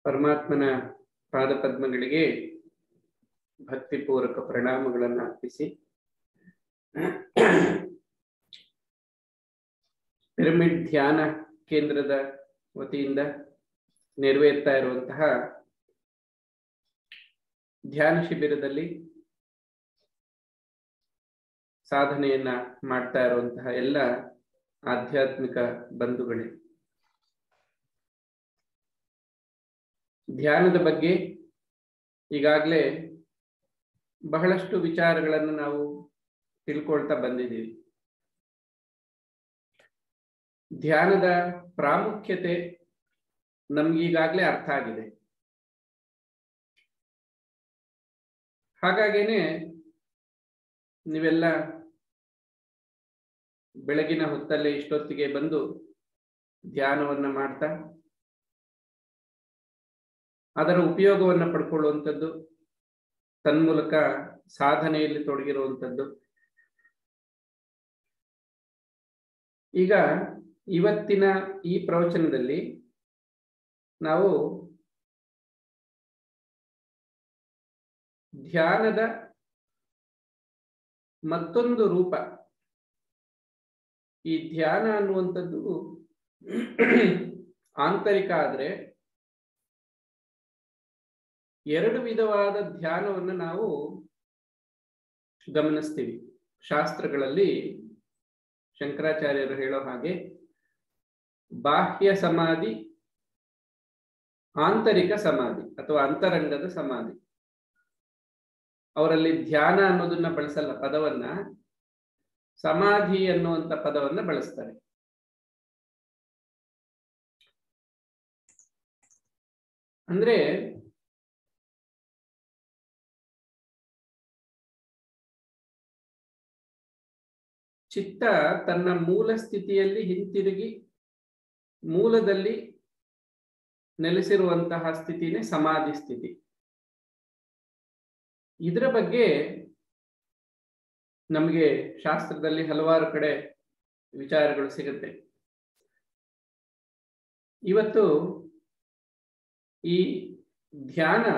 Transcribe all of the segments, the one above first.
ಪರಮಾತ್ಮನ ಪಾದಪದ್ಮಗಳಿಗೆ ಭಕ್ತಿಪೂರ್ವಕ ಪ್ರಣಾಮಗಳನ್ನು ಅರ್ಪಿಸಿ ಪಿರಮಿಡ್ ಧ್ಯಾನ ಕೇಂದ್ರದ ವತಿಯಿಂದ ನೆರವೇರ್ತಾ ಇರುವಂತಹ ಧ್ಯಾನ ಶಿಬಿರದಲ್ಲಿ ಸಾಧನೆಯನ್ನ ಮಾಡ್ತಾ ಇರುವಂತಹ ಎಲ್ಲ ಆಧ್ಯಾತ್ಮಿಕ ಬಂಧುಗಳೇ ಧ್ಯಾನದ ಬಗ್ಗೆ ಈಗಾಗಲೇ ಬಹಳಷ್ಟು ವಿಚಾರಗಳನ್ನು ನಾವು ತಿಳ್ಕೊಳ್ತಾ ಬಂದಿದ್ದೀವಿ ಧ್ಯಾನದ ಪ್ರಾಮುಖ್ಯತೆ ನಮ್ಗೀಗಾಗಲೇ ಅರ್ಥ ಆಗಿದೆ ಹಾಗಾಗೇನೆ ನೀವೆಲ್ಲ ಬೆಳಗಿನ ಹೊತ್ತಲ್ಲೇ ಇಷ್ಟೊತ್ತಿಗೆ ಬಂದು ಧ್ಯಾನವನ್ನ ಮಾಡ್ತಾ ಅದರ ಉಪಯೋಗವನ್ನ ಪಡ್ಕೊಳ್ಳುವಂಥದ್ದು ತನ್ಮೂಲಕ ಸಾಧನೆಯಲ್ಲಿ ತೊಡಗಿರುವಂಥದ್ದು ಈಗ ಇವತ್ತಿನ ಈ ಪ್ರವಚನದಲ್ಲಿ ನಾವು ಧ್ಯಾನದ ಮತ್ತೊಂದು ರೂಪ ಈ ಧ್ಯಾನ ಅನ್ನುವಂಥದ್ದು ಆಂತರಿಕ ಆದ್ರೆ ಎರಡು ವಿಧವಾದ ಧ್ಯಾನವನ್ನು ನಾವು ಗಮನಿಸ್ತೀವಿ ಶಾಸ್ತ್ರಗಳಲ್ಲಿ ಶಂಕರಾಚಾರ್ಯರು ಹೇಳೋ ಹಾಗೆ ಬಾಹ್ಯ ಸಮಾಧಿ ಆಂತರಿಕ ಸಮಾಧಿ ಅಥವಾ ಅಂತರಂಗದ ಸಮಾಧಿ ಅವರಲ್ಲಿ ಧ್ಯಾನ ಅನ್ನೋದನ್ನ ಬಳಸಲ್ಲ ಪದವನ್ನ ಸಮಾಧಿ ಅನ್ನುವಂತ ಪದವನ್ನ ಬಳಸ್ತಾರೆ ಅಂದ್ರೆ ಚಿತ್ತ ತನ್ನ ಮೂಲ ಸ್ಥಿತಿಯಲ್ಲಿ ಹಿಂತಿರುಗಿ ಮೂಲದಲ್ಲಿ ನೆಲೆಸಿರುವಂತಹ ಸ್ಥಿತಿನೇ ಸಮಾಧಿ ಸ್ಥಿತಿ ಇದರ ಬಗ್ಗೆ ನಮಗೆ ಶಾಸ್ತ್ರದಲ್ಲಿ ಹಲವಾರು ಕಡೆ ವಿಚಾರಗಳು ಸಿಗುತ್ತೆ ಇವತ್ತು ಈ ಧ್ಯಾನ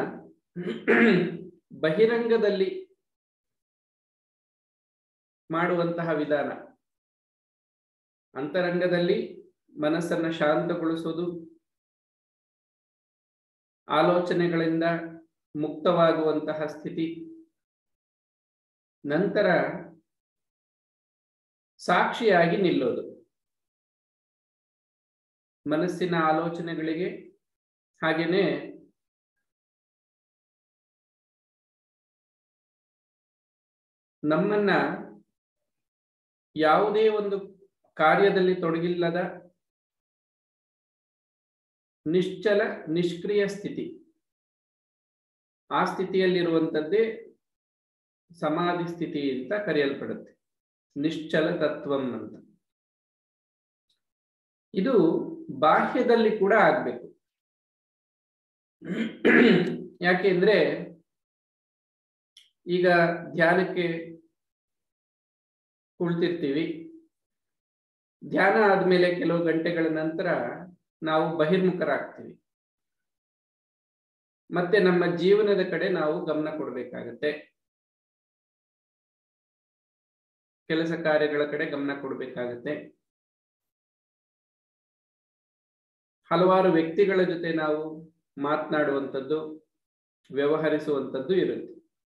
ಬಹಿರಂಗದಲ್ಲಿ ಮಾಡುವಂತಹ ವಿಧಾನ ಅಂತರಂಗದಲ್ಲಿ ಮನಸ್ಸನ್ನ ಶಾಂತಗೊಳಿಸೋದು ಆಲೋಚನೆಗಳಿಂದ ಮುಕ್ತವಾಗುವಂತಹ ಸ್ಥಿತಿ ನಂತರ ಸಾಕ್ಷಿಯಾಗಿ ನಿಲ್ಲೋದು ಮನಸ್ಸಿನ ಆಲೋಚನೆಗಳಿಗೆ ಹಾಗೇನೆ ನಮ್ಮನ್ನ ಯಾವುದೇ ಒಂದು ಕಾರ್ಯದಲ್ಲಿ ತೊಡಗಿಲ್ಲದ ನಿಶ್ಚಲ ನಿಷ್ಕ್ರಿಯ ಸ್ಥಿತಿ ಆ ಸ್ಥಿತಿಯಲ್ಲಿರುವಂಥದ್ದೇ ಸಮಾಧಿ ಸ್ಥಿತಿ ಅಂತ ಕರೆಯಲ್ಪಡುತ್ತೆ ನಿಶ್ಚಲ ತತ್ವಂ ಅಂತ ಇದು ಬಾಹ್ಯದಲ್ಲಿ ಕೂಡ ಆಗ್ಬೇಕು ಯಾಕೆಂದ್ರೆ ಈಗ ಧ್ಯಾನಕ್ಕೆ ಕುಳಿತಿರ್ತೀವಿ ಧ್ಯಾನ ಆದ್ಮೇಲೆ ಕೆಲವು ಗಂಟೆಗಳ ನಂತರ ನಾವು ಬಹಿರ್ಮುಖರಾಗ್ತೀವಿ ಮತ್ತೆ ನಮ್ಮ ಜೀವನದ ಕಡೆ ನಾವು ಗಮನ ಕೊಡ್ಬೇಕಾಗತ್ತೆ ಕೆಲಸ ಕಾರ್ಯಗಳ ಕಡೆ ಗಮನ ಕೊಡ್ಬೇಕಾಗತ್ತೆ ಹಲವಾರು ವ್ಯಕ್ತಿಗಳ ಜೊತೆ ನಾವು ಮಾತನಾಡುವಂಥದ್ದು ವ್ಯವಹರಿಸುವಂಥದ್ದು ಇರುತ್ತೆ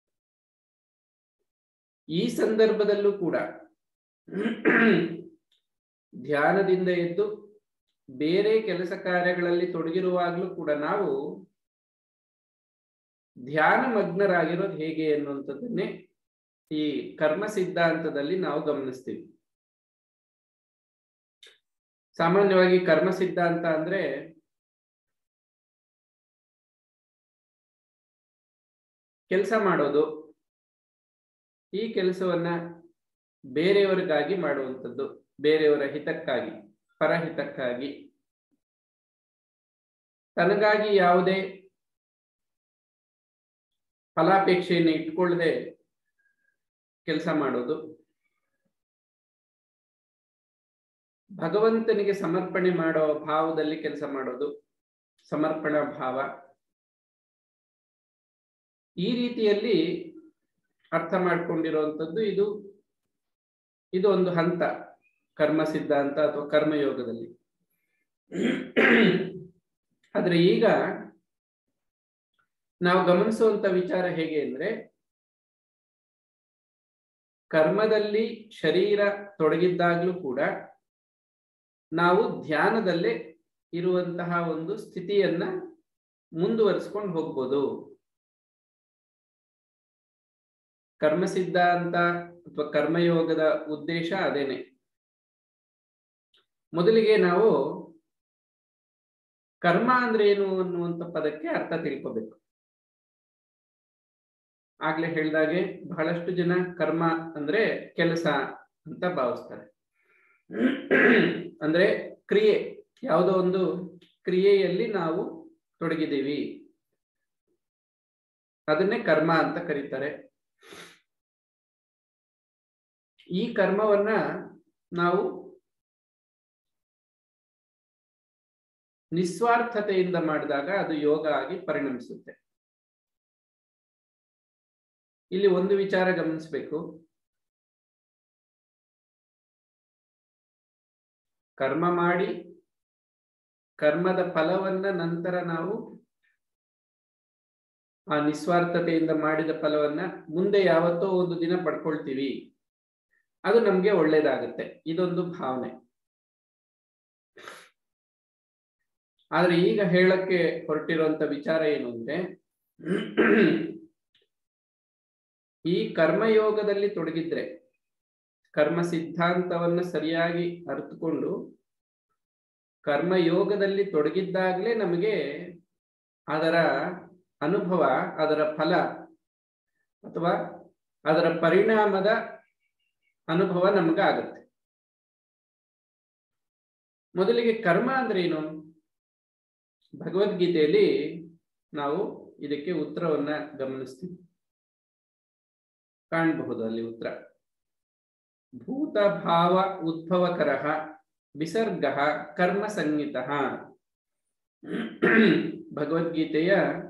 ಈ ಸಂದರ್ಭದಲ್ಲೂ ಕೂಡ ಧ್ಯಾನದಿಂದ ಎದ್ದು ಬೇರೆ ಕೆಲಸ ಕಾರ್ಯಗಳಲ್ಲಿ ತೊಡಗಿರುವಾಗಲೂ ಕೂಡ ನಾವು ಧ್ಯಾನ ಮಗ್ನರಾಗಿರೋದು ಹೇಗೆ ಅನ್ನುವಂಥದ್ದನ್ನೇ ಈ ಕರ್ಮ ಸಿದ್ಧಾಂತದಲ್ಲಿ ನಾವು ಗಮನಿಸ್ತೀವಿ ಸಾಮಾನ್ಯವಾಗಿ ಕರ್ಮ ಸಿದ್ಧಾಂತ ಅಂದ್ರೆ ಕೆಲಸ ಮಾಡೋದು ಈ ಕೆಲಸವನ್ನ ಬೇರೆಯವರಿಗಾಗಿ ಮಾಡುವಂಥದ್ದು ಬೇರೆಯವರ ಹಿತಕ್ಕಾಗಿ ಪರಹಿತಕ್ಕಾಗಿ ತನಗಾಗಿ ಯಾವುದೇ ಫಲಾಪೇಕ್ಷೆಯನ್ನು ಇಟ್ಕೊಳ್ಳದೆ ಕೆಲಸ ಮಾಡೋದು ಭಗವಂತನಿಗೆ ಸಮರ್ಪಣೆ ಮಾಡೋ ಭಾವದಲ್ಲಿ ಕೆಲಸ ಮಾಡೋದು ಸಮರ್ಪಣಾ ಭಾವ ಈ ರೀತಿಯಲ್ಲಿ ಅರ್ಥ ಮಾಡ್ಕೊಂಡಿರುವಂಥದ್ದು ಇದು ಇದು ಒಂದು ಹಂತ ಕರ್ಮ ಸಿದ್ಧಾಂತ ಅಥವಾ ಕರ್ಮಯೋಗದಲ್ಲಿ ಆದ್ರೆ ಈಗ ನಾವು ಗಮನಿಸುವಂತ ವಿಚಾರ ಹೇಗೆ ಅಂದ್ರೆ ಕರ್ಮದಲ್ಲಿ ಶರೀರ ತೊಡಗಿದ್ದಾಗ್ಲೂ ಕೂಡ ನಾವು ಧ್ಯಾನದಲ್ಲೇ ಇರುವಂತಹ ಒಂದು ಸ್ಥಿತಿಯನ್ನ ಮುಂದುವರಿಸ್ಕೊಂಡು ಹೋಗ್ಬೋದು ಕರ್ಮ ಸಿದ್ಧಾಂತ ಅಥವಾ ಕರ್ಮಯೋಗದ ಉದ್ದೇಶ ಅದೇನೆ ಮೊದಲಿಗೆ ನಾವು ಕರ್ಮ ಅಂದ್ರೆ ಏನು ಅನ್ನುವಂಥ ಪದಕ್ಕೆ ಅರ್ಥ ತಿಳ್ಕೋಬೇಕು ಆಗ್ಲೇ ಹೇಳ್ದಾಗೆ ಬಹಳಷ್ಟು ಜನ ಕರ್ಮ ಅಂದ್ರೆ ಕೆಲಸ ಅಂತ ಭಾವಿಸ್ತಾರೆ ಅಂದ್ರೆ ಕ್ರಿಯೆ ಯಾವುದೋ ಒಂದು ಕ್ರಿಯೆಯಲ್ಲಿ ನಾವು ತೊಡಗಿದ್ದೀವಿ ಅದನ್ನೇ ಕರ್ಮ ಅಂತ ಕರೀತಾರೆ ಈ ಕರ್ಮವನ್ನ ನಾವು ನಿಸ್ವಾರ್ಥತೆಯಿಂದ ಮಾಡಿದಾಗ ಅದು ಯೋಗ ಆಗಿ ಪರಿಣಮಿಸುತ್ತೆ ಇಲ್ಲಿ ಒಂದು ವಿಚಾರ ಗಮನಿಸಬೇಕು ಕರ್ಮ ಮಾಡಿ ಕರ್ಮದ ಫಲವನ್ನ ನಂತರ ನಾವು ಆ ನಿಸ್ವಾರ್ಥತೆಯಿಂದ ಮಾಡಿದ ಫಲವನ್ನ ಮುಂದೆ ಯಾವತ್ತೋ ಒಂದು ದಿನ ಪಡ್ಕೊಳ್ತೀವಿ ಅದು ನಮ್ಗೆ ಒಳ್ಳೇದಾಗುತ್ತೆ ಇದೊಂದು ಭಾವನೆ ಆದ್ರೆ ಈಗ ಹೇಳಕ್ಕೆ ಹೊರಟಿರುವಂತ ವಿಚಾರ ಏನು ಅಂದ್ರೆ ಈ ಕರ್ಮಯೋಗದಲ್ಲಿ ತೊಡಗಿದ್ರೆ ಕರ್ಮ ಸಿದ್ಧಾಂತವನ್ನ ಸರಿಯಾಗಿ ಅರ್ಥಕೊಂಡು ಕರ್ಮಯೋಗದಲ್ಲಿ ತೊಡಗಿದ್ದಾಗಲೇ ನಮಗೆ ಅದರ ಅನುಭವ ಅದರ ಫಲ ಅಥವಾ ಅದರ ಪರಿಣಾಮದ ಅನುಭವ ನಮಗಾಗುತ್ತೆ ಮೊದಲಿಗೆ ಕರ್ಮ ಅಂದ್ರೆ ಏನು ಭಗವದ್ಗೀತೆಯಲ್ಲಿ ನಾವು ಇದಕ್ಕೆ ಉತ್ತರವನ್ನ ಗಮನಿಸ್ತೀವಿ ಕಾಣಬಹುದು ಅಲ್ಲಿ ಉತ್ತರ ಭೂತ ಭಾವ ಉದ್ಭವಕರ ವಿಸರ್ಗ ಕರ್ಮ ಸಂಹಿತ ಭಗವದ್ಗೀತೆಯ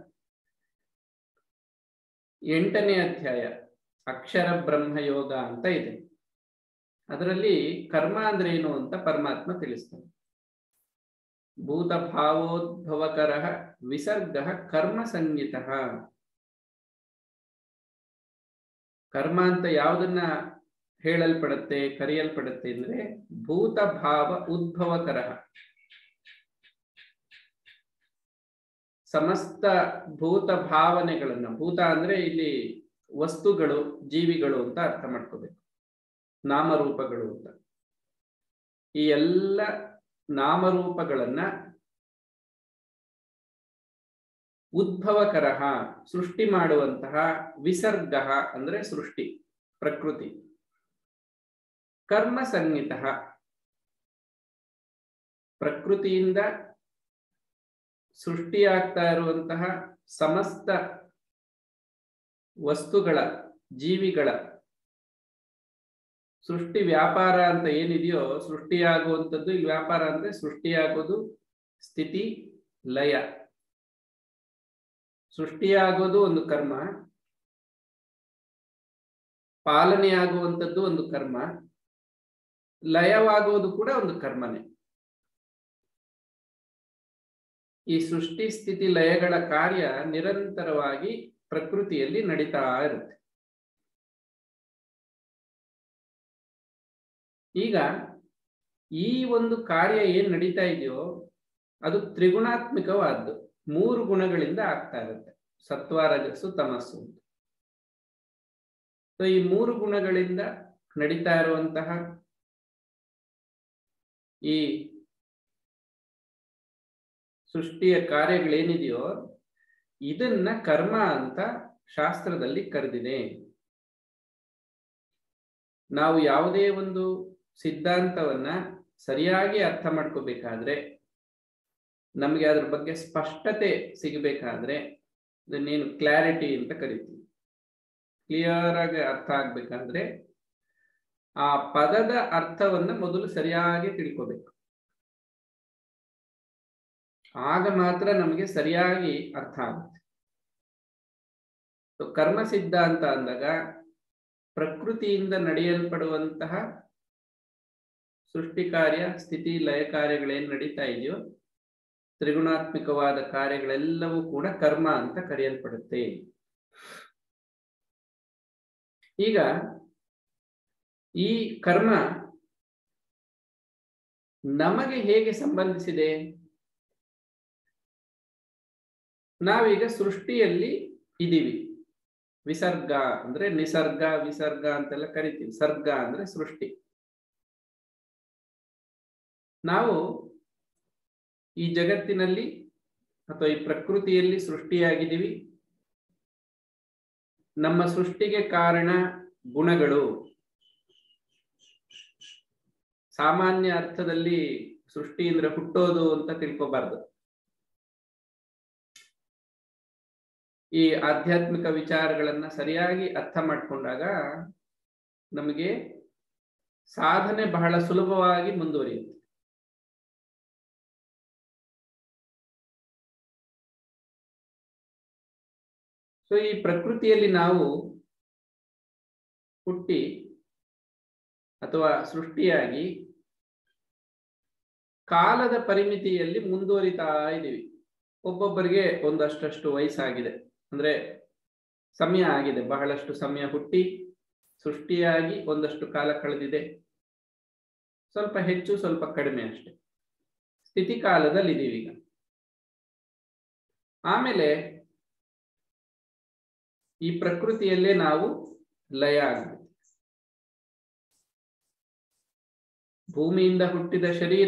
ಎಂಟನೇ ಅಧ್ಯಾಯ ಅಕ್ಷರ ಬ್ರಹ್ಮಯೋಗ ಅಂತ ಇದೆ ಅದರಲ್ಲಿ ಕರ್ಮ ಅಂದ್ರೆ ಏನು ಅಂತ ಪರಮಾತ್ಮ ತಿಳಿಸ್ತಾನೆ ಭೂತ ಭಾವೋದ್ಭವಕರ ವಿಸರ್ಗ ಕರ್ಮ ಸಂಹಿತ ಕರ್ಮ ಅಂತ ಯಾವುದನ್ನ ಹೇಳಲ್ಪಡುತ್ತೆ ಕರೆಯಲ್ಪಡುತ್ತೆ ಅಂದ್ರೆ ಭೂತ ಭಾವ ಉದ್ಭವಕರ ಸಮಸ್ತ ಭೂತ ಭಾವನೆಗಳನ್ನ ಭೂತ ಅಂದ್ರೆ ಇಲ್ಲಿ ವಸ್ತುಗಳು ಜೀವಿಗಳು ಅಂತ ಅರ್ಥ ಮಾಡ್ಕೋಬೇಕು ನಾಮರೂಪಗಳು ಅಂತ ಈ ಎಲ್ಲ ನಾಮರೂಪಗಳನ್ನ ಉದ್ಭವಕರ ಸೃಷ್ಟಿ ಮಾಡುವಂತಹ ವಿಸರ್ಗ ಅಂದ್ರೆ ಸೃಷ್ಟಿ ಪ್ರಕೃತಿ ಕರ್ಮ ಸಂಹಿತ ಪ್ರಕೃತಿಯಿಂದ ಸೃಷ್ಟಿಯಾಗ್ತಾ ಇರುವಂತಹ ಸಮಸ್ತ ವಸ್ತುಗಳ ಜೀವಿಗಳ ಸೃಷ್ಟಿ ವ್ಯಾಪಾರ ಅಂತ ಏನಿದೆಯೋ ಸೃಷ್ಟಿಯಾಗುವಂಥದ್ದು ಇಲ್ಲಿ ವ್ಯಾಪಾರ ಅಂದ್ರೆ ಸೃಷ್ಟಿಯಾಗೋದು ಸ್ಥಿತಿ ಲಯ ಸೃಷ್ಟಿಯಾಗೋದು ಒಂದು ಕರ್ಮ ಪಾಲನೆಯಾಗುವಂಥದ್ದು ಒಂದು ಕರ್ಮ ಲಯವಾಗುವುದು ಕೂಡ ಒಂದು ಕರ್ಮನೇ ಈ ಸೃಷ್ಟಿ ಸ್ಥಿತಿ ಲಯಗಳ ಕಾರ್ಯ ನಿರಂತರವಾಗಿ ಪ್ರಕೃತಿಯಲ್ಲಿ ನಡೀತಾ ಇರುತ್ತೆ ಈಗ ಈ ಒಂದು ಕಾರ್ಯ ಏನ್ ನಡೀತಾ ಇದೆಯೋ ಅದು ತ್ರಿಗುಣಾತ್ಮಕವಾದ್ದು ಮೂರು ಗುಣಗಳಿಂದ ಆಗ್ತಾ ಇರುತ್ತೆ ಸತ್ವ ರಜಸ್ಸು ತಮಸ್ಸು ಅಂತ ಸೊ ಈ ಮೂರು ಗುಣಗಳಿಂದ ನಡೀತಾ ಇರುವಂತಹ ಈ ಸೃಷ್ಟಿಯ ಕಾರ್ಯಗಳೇನಿದೆಯೋ ಇದನ್ನ ಕರ್ಮ ಅಂತ ಶಾಸ್ತ್ರದಲ್ಲಿ ಕರೆದಿದೆ ನಾವು ಯಾವುದೇ ಒಂದು ಸಿದ್ಧಾಂತವನ್ನ ಸರಿಯಾಗಿ ಅರ್ಥ ಮಾಡ್ಕೋಬೇಕಾದ್ರೆ ನಮಗೆ ಅದ್ರ ಬಗ್ಗೆ ಸ್ಪಷ್ಟತೆ ಸಿಗಬೇಕಾದ್ರೆ ಇದನ್ನೇನು ಕ್ಲಾರಿಟಿ ಅಂತ ಕರಿತೀವಿ ಕ್ಲಿಯರ್ ಆಗಿ ಅರ್ಥ ಆಗ್ಬೇಕಾದ್ರೆ ಆ ಪದದ ಅರ್ಥವನ್ನ ಮೊದಲು ಸರಿಯಾಗಿ ತಿಳ್ಕೋಬೇಕು ಆಗ ಮಾತ್ರ ನಮಗೆ ಸರಿಯಾಗಿ ಅರ್ಥ ಆಗುತ್ತೆ ಸೊ ಕರ್ಮ ಸಿದ್ಧಾಂತ ಅಂದಾಗ ಪ್ರಕೃತಿಯಿಂದ ನಡೆಯಲ್ಪಡುವಂತಹ ಸೃಷ್ಟಿ ಕಾರ್ಯ ಸ್ಥಿತಿ ಲಯ ಕಾರ್ಯಗಳೇನು ನಡೀತಾ ಇದೆಯೋ ತ್ರಿಗುಣಾತ್ಮಕವಾದ ಕಾರ್ಯಗಳೆಲ್ಲವೂ ಕೂಡ ಕರ್ಮ ಅಂತ ಕರೆಯಲ್ಪಡುತ್ತೆ ಈಗ ಈ ಕರ್ಮ ನಮಗೆ ಹೇಗೆ ಸಂಬಂಧಿಸಿದೆ ನಾವೀಗ ಸೃಷ್ಟಿಯಲ್ಲಿ ಇದ್ದೀವಿ ವಿಸರ್ಗ ಅಂದ್ರೆ ನಿಸರ್ಗ ವಿಸರ್ಗ ಅಂತೆಲ್ಲ ಕರಿತೀವಿ ಸರ್ಗ ಅಂದ್ರೆ ಸೃಷ್ಟಿ ನಾವು ಈ ಜಗತ್ತಿನಲ್ಲಿ ಅಥವಾ ಈ ಪ್ರಕೃತಿಯಲ್ಲಿ ಸೃಷ್ಟಿಯಾಗಿದ್ದೀವಿ ನಮ್ಮ ಸೃಷ್ಟಿಗೆ ಕಾರಣ ಗುಣಗಳು ಸಾಮಾನ್ಯ ಅರ್ಥದಲ್ಲಿ ಸೃಷ್ಟಿ ಅಂದ್ರೆ ಹುಟ್ಟೋದು ಅಂತ ತಿಳ್ಕೊಬಾರ್ದು ಈ ಆಧ್ಯಾತ್ಮಿಕ ವಿಚಾರಗಳನ್ನ ಸರಿಯಾಗಿ ಅರ್ಥ ಮಾಡ್ಕೊಂಡಾಗ ನಮಗೆ ಸಾಧನೆ ಬಹಳ ಸುಲಭವಾಗಿ ಮುಂದುವರಿಯುತ್ತೆ ಸೊ ಈ ಪ್ರಕೃತಿಯಲ್ಲಿ ನಾವು ಹುಟ್ಟಿ ಅಥವಾ ಸೃಷ್ಟಿಯಾಗಿ ಕಾಲದ ಪರಿಮಿತಿಯಲ್ಲಿ ಮುಂದುವರಿತಾ ಇದ್ದೀವಿ ಒಬ್ಬೊಬ್ಬರಿಗೆ ಒಂದಷ್ಟಷ್ಟು ವಯಸ್ಸಾಗಿದೆ ಅಂದ್ರೆ ಸಮಯ ಆಗಿದೆ ಬಹಳಷ್ಟು ಸಮಯ ಹುಟ್ಟಿ ಸೃಷ್ಟಿಯಾಗಿ ಒಂದಷ್ಟು ಕಾಲ ಕಳೆದಿದೆ ಸ್ವಲ್ಪ ಹೆಚ್ಚು ಸ್ವಲ್ಪ ಕಡಿಮೆ ಅಷ್ಟೆ ಸ್ಥಿತಿ ಕಾಲದಲ್ಲಿ ಇದೀವಿ ಈಗ ಆಮೇಲೆ ಈ ಪ್ರಕೃತಿಯಲ್ಲೇ ನಾವು ಲಯ ಆಗ್ಬೇಕು ಭೂಮಿಯಿಂದ ಹುಟ್ಟಿದ ಶರೀರ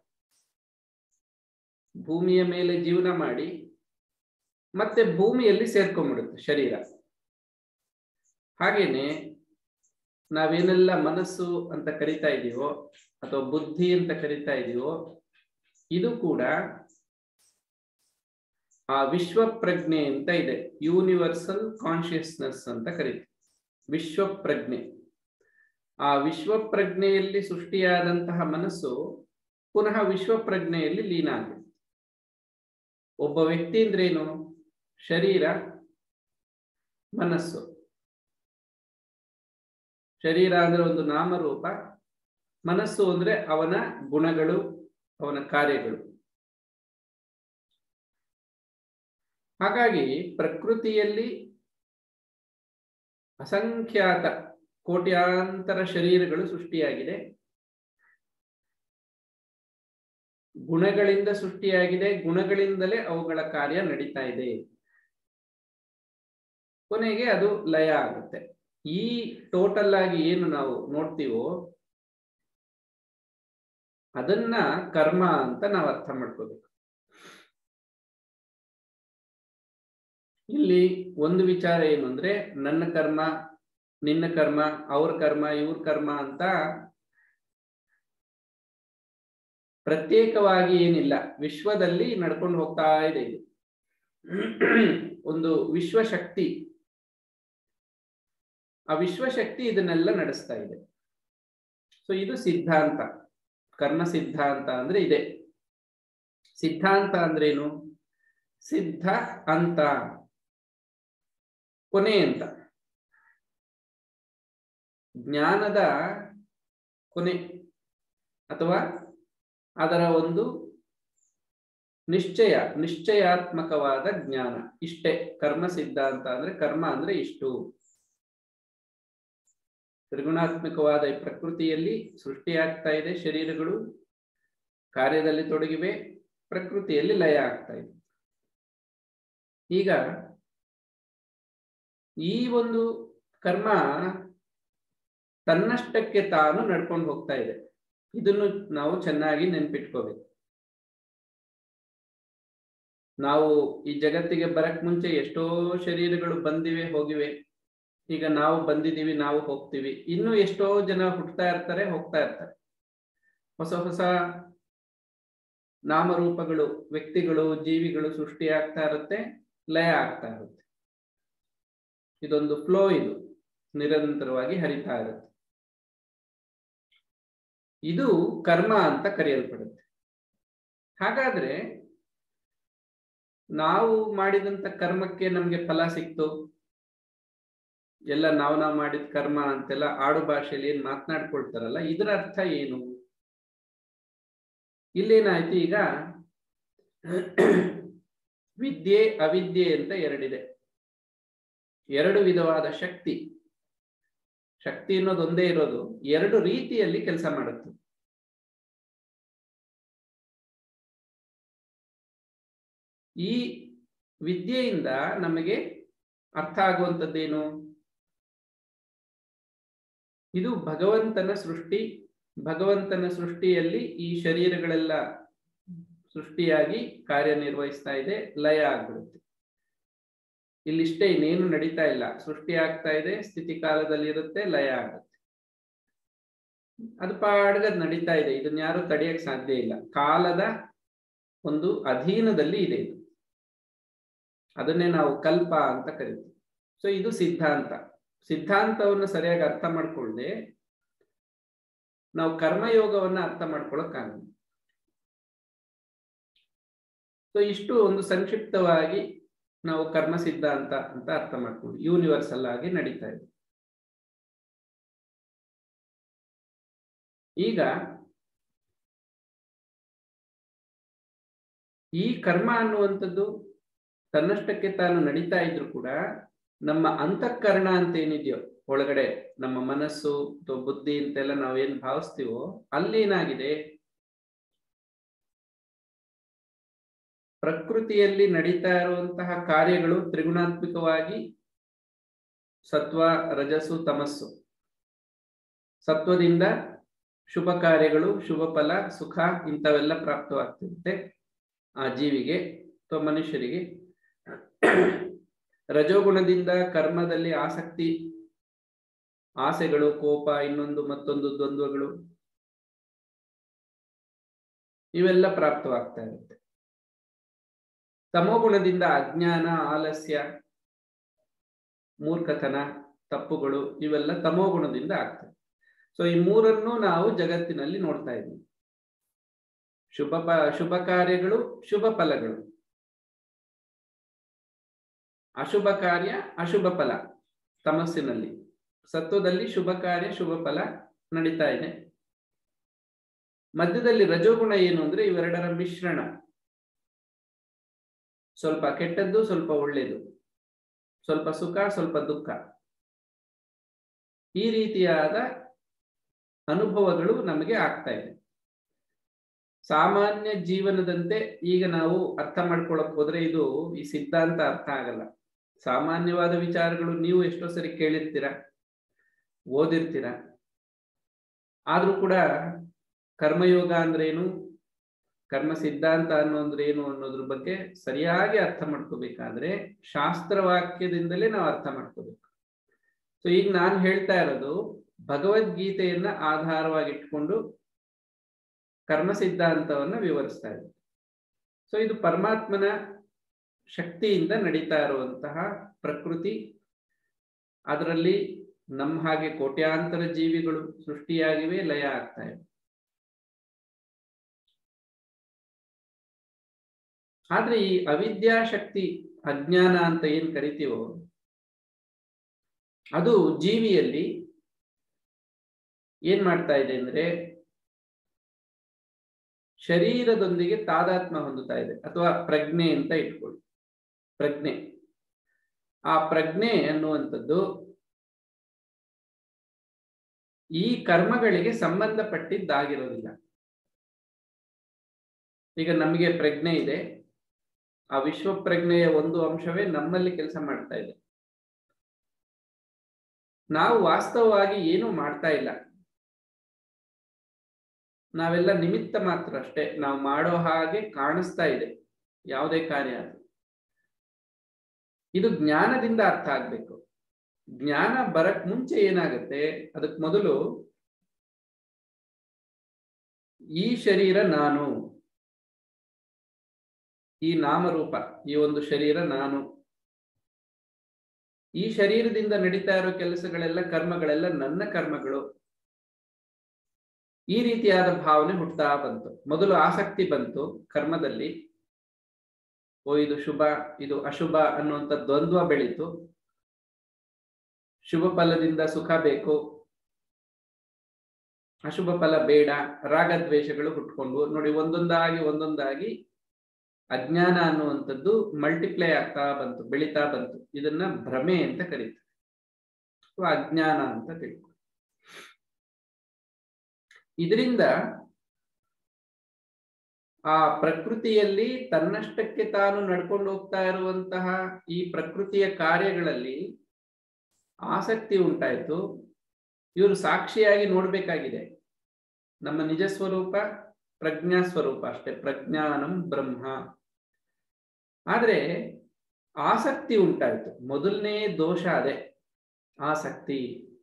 ಭೂಮಿಯ ಮೇಲೆ ಜೀವನ ಮಾಡಿ ಮತ್ತೆ ಭೂಮಿಯಲ್ಲಿ ಸೇರ್ಕೊಂಡ್ಬಿಡುತ್ತೆ ಶರೀರ ಹಾಗೇನೆ ನಾವೇನೆಲ್ಲ ಮನಸ್ಸು ಅಂತ ಕರಿತಾ ಇದೀವೋ ಅಥವಾ ಬುದ್ಧಿ ಅಂತ ಕರಿತಾ ಇದೀವೋ ಇದು ಕೂಡ ಆ ವಿಶ್ವ ಪ್ರಜ್ಞೆ ಅಂತ ಇದೆ ಯೂನಿವರ್ಸಲ್ ಕಾನ್ಶಿಯಸ್ನೆಸ್ ಅಂತ ಕರಿತೀವಿ ವಿಶ್ವ ಪ್ರಜ್ಞೆ ಆ ವಿಶ್ವ ಪ್ರಜ್ಞೆಯಲ್ಲಿ ಸೃಷ್ಟಿಯಾದಂತಹ ಮನಸ್ಸು ಪುನಃ ವಿಶ್ವ ಪ್ರಜ್ಞೆಯಲ್ಲಿ ಲೀನ ಆಗುತ್ತೆ ಒಬ್ಬ ವ್ಯಕ್ತಿ ಅಂದ್ರೇನು ಶರೀರ ಮನಸ್ಸು ಶರೀರ ಅಂದ್ರೆ ಒಂದು ನಾಮರೂಪ ಮನಸ್ಸು ಅಂದ್ರೆ ಅವನ ಗುಣಗಳು ಅವನ ಕಾರ್ಯಗಳು ಹಾಗಾಗಿ ಪ್ರಕೃತಿಯಲ್ಲಿ ಅಸಂಖ್ಯಾತ ಕೋಟ್ಯಾಂತರ ಶರೀರಗಳು ಸೃಷ್ಟಿಯಾಗಿದೆ ಗುಣಗಳಿಂದ ಸೃಷ್ಟಿಯಾಗಿದೆ ಗುಣಗಳಿಂದಲೇ ಅವುಗಳ ಕಾರ್ಯ ನಡೀತಾ ಇದೆ ಕೊನೆಗೆ ಅದು ಲಯ ಆಗುತ್ತೆ ಈ ಟೋಟಲ್ ಆಗಿ ಏನು ನಾವು ನೋಡ್ತೀವೋ ಅದನ್ನ ಕರ್ಮ ಅಂತ ನಾವು ಅರ್ಥ ಮಾಡ್ಕೋಬೇಕು ಇಲ್ಲಿ ಒಂದು ವಿಚಾರ ಏನು ಅಂದ್ರೆ ನನ್ನ ಕರ್ಮ ನಿನ್ನ ಕರ್ಮ ಅವ್ರ ಕರ್ಮ ಇವ್ರ ಕರ್ಮ ಅಂತ ಪ್ರತ್ಯೇಕವಾಗಿ ಏನಿಲ್ಲ ವಿಶ್ವದಲ್ಲಿ ನಡ್ಕೊಂಡು ಹೋಗ್ತಾ ಇದೆ ಇದು ಒಂದು ವಿಶ್ವಶಕ್ತಿ ಆ ವಿಶ್ವಶಕ್ತಿ ಇದನ್ನೆಲ್ಲ ನಡೆಸ್ತಾ ಇದೆ ಸೊ ಇದು ಸಿದ್ಧಾಂತ ಕರ್ಮ ಸಿದ್ಧಾಂತ ಅಂದ್ರೆ ಇದೆ ಸಿದ್ಧಾಂತ ಅಂದ್ರೇನು ಸಿದ್ಧ ಅಂತ ಕೊನೆ ಅಂತ ಜ್ಞಾನದ ಕೊನೆ ಅಥವಾ ಅದರ ಒಂದು ನಿಶ್ಚಯ ನಿಶ್ಚಯಾತ್ಮಕವಾದ ಜ್ಞಾನ ಇಷ್ಟೇ ಕರ್ಮ ಸಿದ್ಧಾಂತ ಅಂದ್ರೆ ಕರ್ಮ ಅಂದ್ರೆ ಇಷ್ಟು ತ್ರಿಗುಣಾತ್ಮಕವಾದ ಈ ಪ್ರಕೃತಿಯಲ್ಲಿ ಸೃಷ್ಟಿಯಾಗ್ತಾ ಇದೆ ಶರೀರಗಳು ಕಾರ್ಯದಲ್ಲಿ ತೊಡಗಿವೆ ಪ್ರಕೃತಿಯಲ್ಲಿ ಲಯ ಆಗ್ತಾ ಇದೆ ಈಗ ಈ ಒಂದು ಕರ್ಮ ತನ್ನಷ್ಟಕ್ಕೆ ತಾನು ನಡ್ಕೊಂಡು ಹೋಗ್ತಾ ಇದೆ ಇದನ್ನು ನಾವು ಚೆನ್ನಾಗಿ ನೆನ್ಪಿಟ್ಕೋಬೇಕು ನಾವು ಈ ಜಗತ್ತಿಗೆ ಬರಕ್ ಮುಂಚೆ ಎಷ್ಟೋ ಶರೀರಗಳು ಬಂದಿವೆ ಹೋಗಿವೆ ಈಗ ನಾವು ಬಂದಿದ್ದೀವಿ ನಾವು ಹೋಗ್ತೀವಿ ಇನ್ನು ಎಷ್ಟೋ ಜನ ಹುಟ್ಟತಾ ಇರ್ತಾರೆ ಹೋಗ್ತಾ ಇರ್ತಾರೆ ಹೊಸ ಹೊಸ ನಾಮರೂಪಗಳು ವ್ಯಕ್ತಿಗಳು ಜೀವಿಗಳು ಸೃಷ್ಟಿ ಆಗ್ತಾ ಇರುತ್ತೆ ಲಯ ಆಗ್ತಾ ಇರುತ್ತೆ ಇದೊಂದು ಫ್ಲೋ ಇದು ನಿರಂತರವಾಗಿ ಹರಿತಾ ಇರುತ್ತೆ ಇದು ಕರ್ಮ ಅಂತ ಕರೆಯಲ್ಪಡುತ್ತೆ ಹಾಗಾದ್ರೆ ನಾವು ಮಾಡಿದಂತ ಕರ್ಮಕ್ಕೆ ನಮ್ಗೆ ಫಲ ಸಿಕ್ತು ಎಲ್ಲ ನಾವು ನಾವು ಮಾಡಿದ ಕರ್ಮ ಅಂತೆಲ್ಲ ಆಡು ಭಾಷೆಯಲ್ಲಿ ಏನ್ ಮಾತನಾಡ್ಕೊಳ್ತಾರಲ್ಲ ಇದರ ಅರ್ಥ ಏನು ಇಲ್ಲೇನಾಯ್ತು ಈಗ ವಿದ್ಯೆ ಅವಿದ್ಯೆ ಅಂತ ಎರಡಿದೆ ಎರಡು ವಿಧವಾದ ಶಕ್ತಿ ಶಕ್ತಿ ಅನ್ನೋದು ಒಂದೇ ಇರೋದು ಎರಡು ರೀತಿಯಲ್ಲಿ ಕೆಲಸ ಮಾಡುತ್ತೆ ಈ ವಿದ್ಯೆಯಿಂದ ನಮಗೆ ಅರ್ಥ ಆಗುವಂಥದ್ದೇನು ಇದು ಭಗವಂತನ ಸೃಷ್ಟಿ ಭಗವಂತನ ಸೃಷ್ಟಿಯಲ್ಲಿ ಈ ಶರೀರಗಳೆಲ್ಲ ಸೃಷ್ಟಿಯಾಗಿ ಕಾರ್ಯನಿರ್ವಹಿಸ್ತಾ ಇದೆ ಲಯ ಆಗ್ಬಿಡುತ್ತೆ ಇಲ್ಲಿಷ್ಟೇ ಇನ್ನೇನು ನಡೀತಾ ಇಲ್ಲ ಸೃಷ್ಟಿ ಆಗ್ತಾ ಇದೆ ಸ್ಥಿತಿ ಕಾಲದಲ್ಲಿ ಇರುತ್ತೆ ಲಯ ಆಗುತ್ತೆ ಅದು ಪಾಡ್ಗದ್ ನಡೀತಾ ಇದೆ ಇದನ್ನ ಯಾರು ತಡೆಯಕ್ ಸಾಧ್ಯ ಇಲ್ಲ ಕಾಲದ ಒಂದು ಅಧೀನದಲ್ಲಿ ಇದೆ ಇದು ಅದನ್ನೇ ನಾವು ಕಲ್ಪ ಅಂತ ಕರಿತೀವಿ ಸೊ ಇದು ಸಿದ್ಧಾಂತ ಸಿದ್ಧಾಂತವನ್ನು ಸರಿಯಾಗಿ ಅರ್ಥ ಮಾಡ್ಕೊಳ್ಳದೆ ನಾವು ಕರ್ಮಯೋಗವನ್ನ ಅರ್ಥ ಮಾಡ್ಕೊಳಕ್ಕಾಗಲ್ಲ ಸೊ ಇಷ್ಟು ಒಂದು ಸಂಕ್ಷಿಪ್ತವಾಗಿ ನಾವು ಕರ್ಮ ಸಿದ್ಧಾಂತ ಅಂತ ಅರ್ಥ ಮಾಡ್ಕೊಂಡು ಯೂನಿವರ್ಸಲ್ ಆಗಿ ನಡೀತಾ ಇದೆ ಈಗ ಈ ಕರ್ಮ ಅನ್ನುವಂಥದ್ದು ತನ್ನಷ್ಟಕ್ಕೆ ತಾನು ನಡೀತಾ ಇದ್ರು ಕೂಡ ನಮ್ಮ ಅಂತಃಕರಣ ಅಂತ ಏನಿದೆಯೋ ಒಳಗಡೆ ನಮ್ಮ ಮನಸ್ಸು ಅಥವಾ ಬುದ್ಧಿ ಅಂತೆಲ್ಲ ನಾವೇನ್ ಭಾವಿಸ್ತೀವೋ ಅಲ್ಲಿ ಏನಾಗಿದೆ ಪ್ರಕೃತಿಯಲ್ಲಿ ನಡೀತಾ ಇರುವಂತಹ ಕಾರ್ಯಗಳು ತ್ರಿಗುಣಾತ್ಮಕವಾಗಿ ಸತ್ವ ರಜಸ್ಸು ತಮಸ್ಸು ಸತ್ವದಿಂದ ಶುಭ ಕಾರ್ಯಗಳು ಶುಭ ಫಲ ಸುಖ ಇಂಥವೆಲ್ಲ ಪ್ರಾಪ್ತವಾಗ್ತಿರುತ್ತೆ ಆ ಜೀವಿಗೆ ಅಥವಾ ಮನುಷ್ಯರಿಗೆ ರಜೋಗುಣದಿಂದ ಕರ್ಮದಲ್ಲಿ ಆಸಕ್ತಿ ಆಸೆಗಳು ಕೋಪ ಇನ್ನೊಂದು ಮತ್ತೊಂದು ದ್ವಂದ್ವಗಳು ಇವೆಲ್ಲ ಪ್ರಾಪ್ತವಾಗ್ತಾ ಇರುತ್ತೆ ತಮೋಗುಣದಿಂದ ಅಜ್ಞಾನ ಆಲಸ್ಯ ಮೂರ್ಖತನ ತಪ್ಪುಗಳು ಇವೆಲ್ಲ ತಮೋಗುಣದಿಂದ ಆಗ್ತವೆ ಸೊ ಈ ಮೂರನ್ನು ನಾವು ಜಗತ್ತಿನಲ್ಲಿ ನೋಡ್ತಾ ಇದ್ದೀವಿ ಶುಭ ಪ ಶುಭ ಕಾರ್ಯಗಳು ಶುಭ ಫಲಗಳು ಅಶುಭ ಕಾರ್ಯ ಅಶುಭ ಫಲ ತಮಸ್ಸಿನಲ್ಲಿ ಸತ್ವದಲ್ಲಿ ಶುಭ ಕಾರ್ಯ ಶುಭ ಫಲ ನಡೀತಾ ಇದೆ ಮಧ್ಯದಲ್ಲಿ ರಜೋಗುಣ ಏನು ಅಂದ್ರೆ ಇವೆರಡರ ಮಿಶ್ರಣ ಸ್ವಲ್ಪ ಕೆಟ್ಟದ್ದು ಸ್ವಲ್ಪ ಒಳ್ಳೆಯದು ಸ್ವಲ್ಪ ಸುಖ ಸ್ವಲ್ಪ ದುಃಖ ಈ ರೀತಿಯಾದ ಅನುಭವಗಳು ನಮಗೆ ಆಗ್ತಾ ಇದೆ ಸಾಮಾನ್ಯ ಜೀವನದಂತೆ ಈಗ ನಾವು ಅರ್ಥ ಮಾಡ್ಕೊಳಕ್ ಹೋದ್ರೆ ಇದು ಈ ಸಿದ್ಧಾಂತ ಅರ್ಥ ಆಗಲ್ಲ ಸಾಮಾನ್ಯವಾದ ವಿಚಾರಗಳು ನೀವು ಎಷ್ಟೋ ಸರಿ ಕೇಳಿರ್ತೀರ ಓದಿರ್ತೀರ ಆದ್ರೂ ಕೂಡ ಕರ್ಮಯೋಗ ಅಂದ್ರೇನು ಕರ್ಮ ಸಿದ್ಧಾಂತ ಅನ್ನೋಂದ್ರೆ ಏನು ಅನ್ನೋದ್ರ ಬಗ್ಗೆ ಸರಿಯಾಗಿ ಅರ್ಥ ಮಾಡ್ಕೋಬೇಕಾದ್ರೆ ಶಾಸ್ತ್ರವಾಕ್ಯದಿಂದಲೇ ನಾವು ಅರ್ಥ ಮಾಡ್ಕೋಬೇಕು ಸೊ ಈಗ ನಾನು ಹೇಳ್ತಾ ಇರೋದು ಭಗವದ್ಗೀತೆಯನ್ನ ಆಧಾರವಾಗಿಟ್ಕೊಂಡು ಕರ್ಮ ಸಿದ್ಧಾಂತವನ್ನ ವಿವರಿಸ್ತಾ ಇದೆ ಸೊ ಇದು ಪರಮಾತ್ಮನ ಶಕ್ತಿಯಿಂದ ನಡೀತಾ ಇರುವಂತಹ ಪ್ರಕೃತಿ ಅದರಲ್ಲಿ ನಮ್ಮ ಹಾಗೆ ಕೋಟ್ಯಾಂತರ ಜೀವಿಗಳು ಸೃಷ್ಟಿಯಾಗಿವೆ ಲಯ ಆಗ್ತಾ ಇವೆ ಆದ್ರೆ ಈ ಅವಿದ್ಯಾಶಕ್ತಿ ಅಜ್ಞಾನ ಅಂತ ಏನ್ ಕರಿತೀವೋ ಅದು ಜೀವಿಯಲ್ಲಿ ಏನ್ ಮಾಡ್ತಾ ಇದೆ ಅಂದ್ರೆ ಶರೀರದೊಂದಿಗೆ ತಾದಾತ್ಮ ಹೊಂದುತ್ತಾ ಇದೆ ಅಥವಾ ಪ್ರಜ್ಞೆ ಅಂತ ಇಟ್ಕೊಳ್ಳಿ ಪ್ರಜ್ಞೆ ಆ ಪ್ರಜ್ಞೆ ಅನ್ನುವಂಥದ್ದು ಈ ಕರ್ಮಗಳಿಗೆ ಸಂಬಂಧಪಟ್ಟಿದ್ದಾಗಿರೋದಿಲ್ಲ ಈಗ ನಮಗೆ ಪ್ರಜ್ಞೆ ಇದೆ ಆ ವಿಶ್ವ ಪ್ರಜ್ಞೆಯ ಒಂದು ಅಂಶವೇ ನಮ್ಮಲ್ಲಿ ಕೆಲಸ ಮಾಡ್ತಾ ಇದೆ ನಾವು ವಾಸ್ತವವಾಗಿ ಏನು ಮಾಡ್ತಾ ಇಲ್ಲ ನಾವೆಲ್ಲ ನಿಮಿತ್ತ ಮಾತ್ರ ಅಷ್ಟೇ ನಾವು ಮಾಡೋ ಹಾಗೆ ಕಾಣಿಸ್ತಾ ಇದೆ ಯಾವುದೇ ಕಾರ್ಯ ಅದು ಇದು ಜ್ಞಾನದಿಂದ ಅರ್ಥ ಆಗ್ಬೇಕು ಜ್ಞಾನ ಬರಕ್ ಮುಂಚೆ ಏನಾಗುತ್ತೆ ಅದಕ್ ಮೊದಲು ಈ ಶರೀರ ನಾನು ಈ ನಾಮರೂಪ ಈ ಒಂದು ಶರೀರ ನಾನು ಈ ಶರೀರದಿಂದ ನಡೀತಾ ಇರೋ ಕೆಲಸಗಳೆಲ್ಲ ಕರ್ಮಗಳೆಲ್ಲ ನನ್ನ ಕರ್ಮಗಳು ಈ ರೀತಿಯಾದ ಭಾವನೆ ಹುಟ್ಟಾ ಬಂತು ಮೊದಲು ಆಸಕ್ತಿ ಬಂತು ಕರ್ಮದಲ್ಲಿ ಓ ಇದು ಶುಭ ಇದು ಅಶುಭ ಅನ್ನುವಂಥ ದ್ವಂದ್ವ ಬೆಳೀತು ಶುಭ ಫಲದಿಂದ ಸುಖ ಬೇಕು ಅಶುಭ ಫಲ ಬೇಡ ರಾಗದ್ವೇಷಗಳು ಹುಟ್ಕೊಂಡು ನೋಡಿ ಒಂದೊಂದಾಗಿ ಒಂದೊಂದಾಗಿ ಅಜ್ಞಾನ ಅನ್ನುವಂಥದ್ದು ಮಲ್ಟಿಪ್ಲೈ ಆಗ್ತಾ ಬಂತು ಬೆಳಿತಾ ಬಂತು ಇದನ್ನ ಭ್ರಮೆ ಅಂತ ಕರೀತಾರೆ ಅಥವಾ ಅಜ್ಞಾನ ಅಂತ ತಿಳ್ಕೊ ಇದರಿಂದ ಆ ಪ್ರಕೃತಿಯಲ್ಲಿ ತನ್ನಷ್ಟಕ್ಕೆ ತಾನು ನಡ್ಕೊಂಡು ಹೋಗ್ತಾ ಇರುವಂತಹ ಈ ಪ್ರಕೃತಿಯ ಕಾರ್ಯಗಳಲ್ಲಿ ಆಸಕ್ತಿ ಉಂಟಾಯ್ತು ಇವರು ಸಾಕ್ಷಿಯಾಗಿ ನೋಡ್ಬೇಕಾಗಿದೆ ನಮ್ಮ ನಿಜ ಸ್ವರೂಪ ಪ್ರಜ್ಞಾ ಸ್ವರೂಪ ಅಷ್ಟೇ ಪ್ರಜ್ಞಾನಂ ಬ್ರಹ್ಮ ಆದ್ರೆ ಆಸಕ್ತಿ ಉಂಟಾಯ್ತು ಮೊದಲನೇ ದೋಷ ಅದೇ ಆಸಕ್ತಿ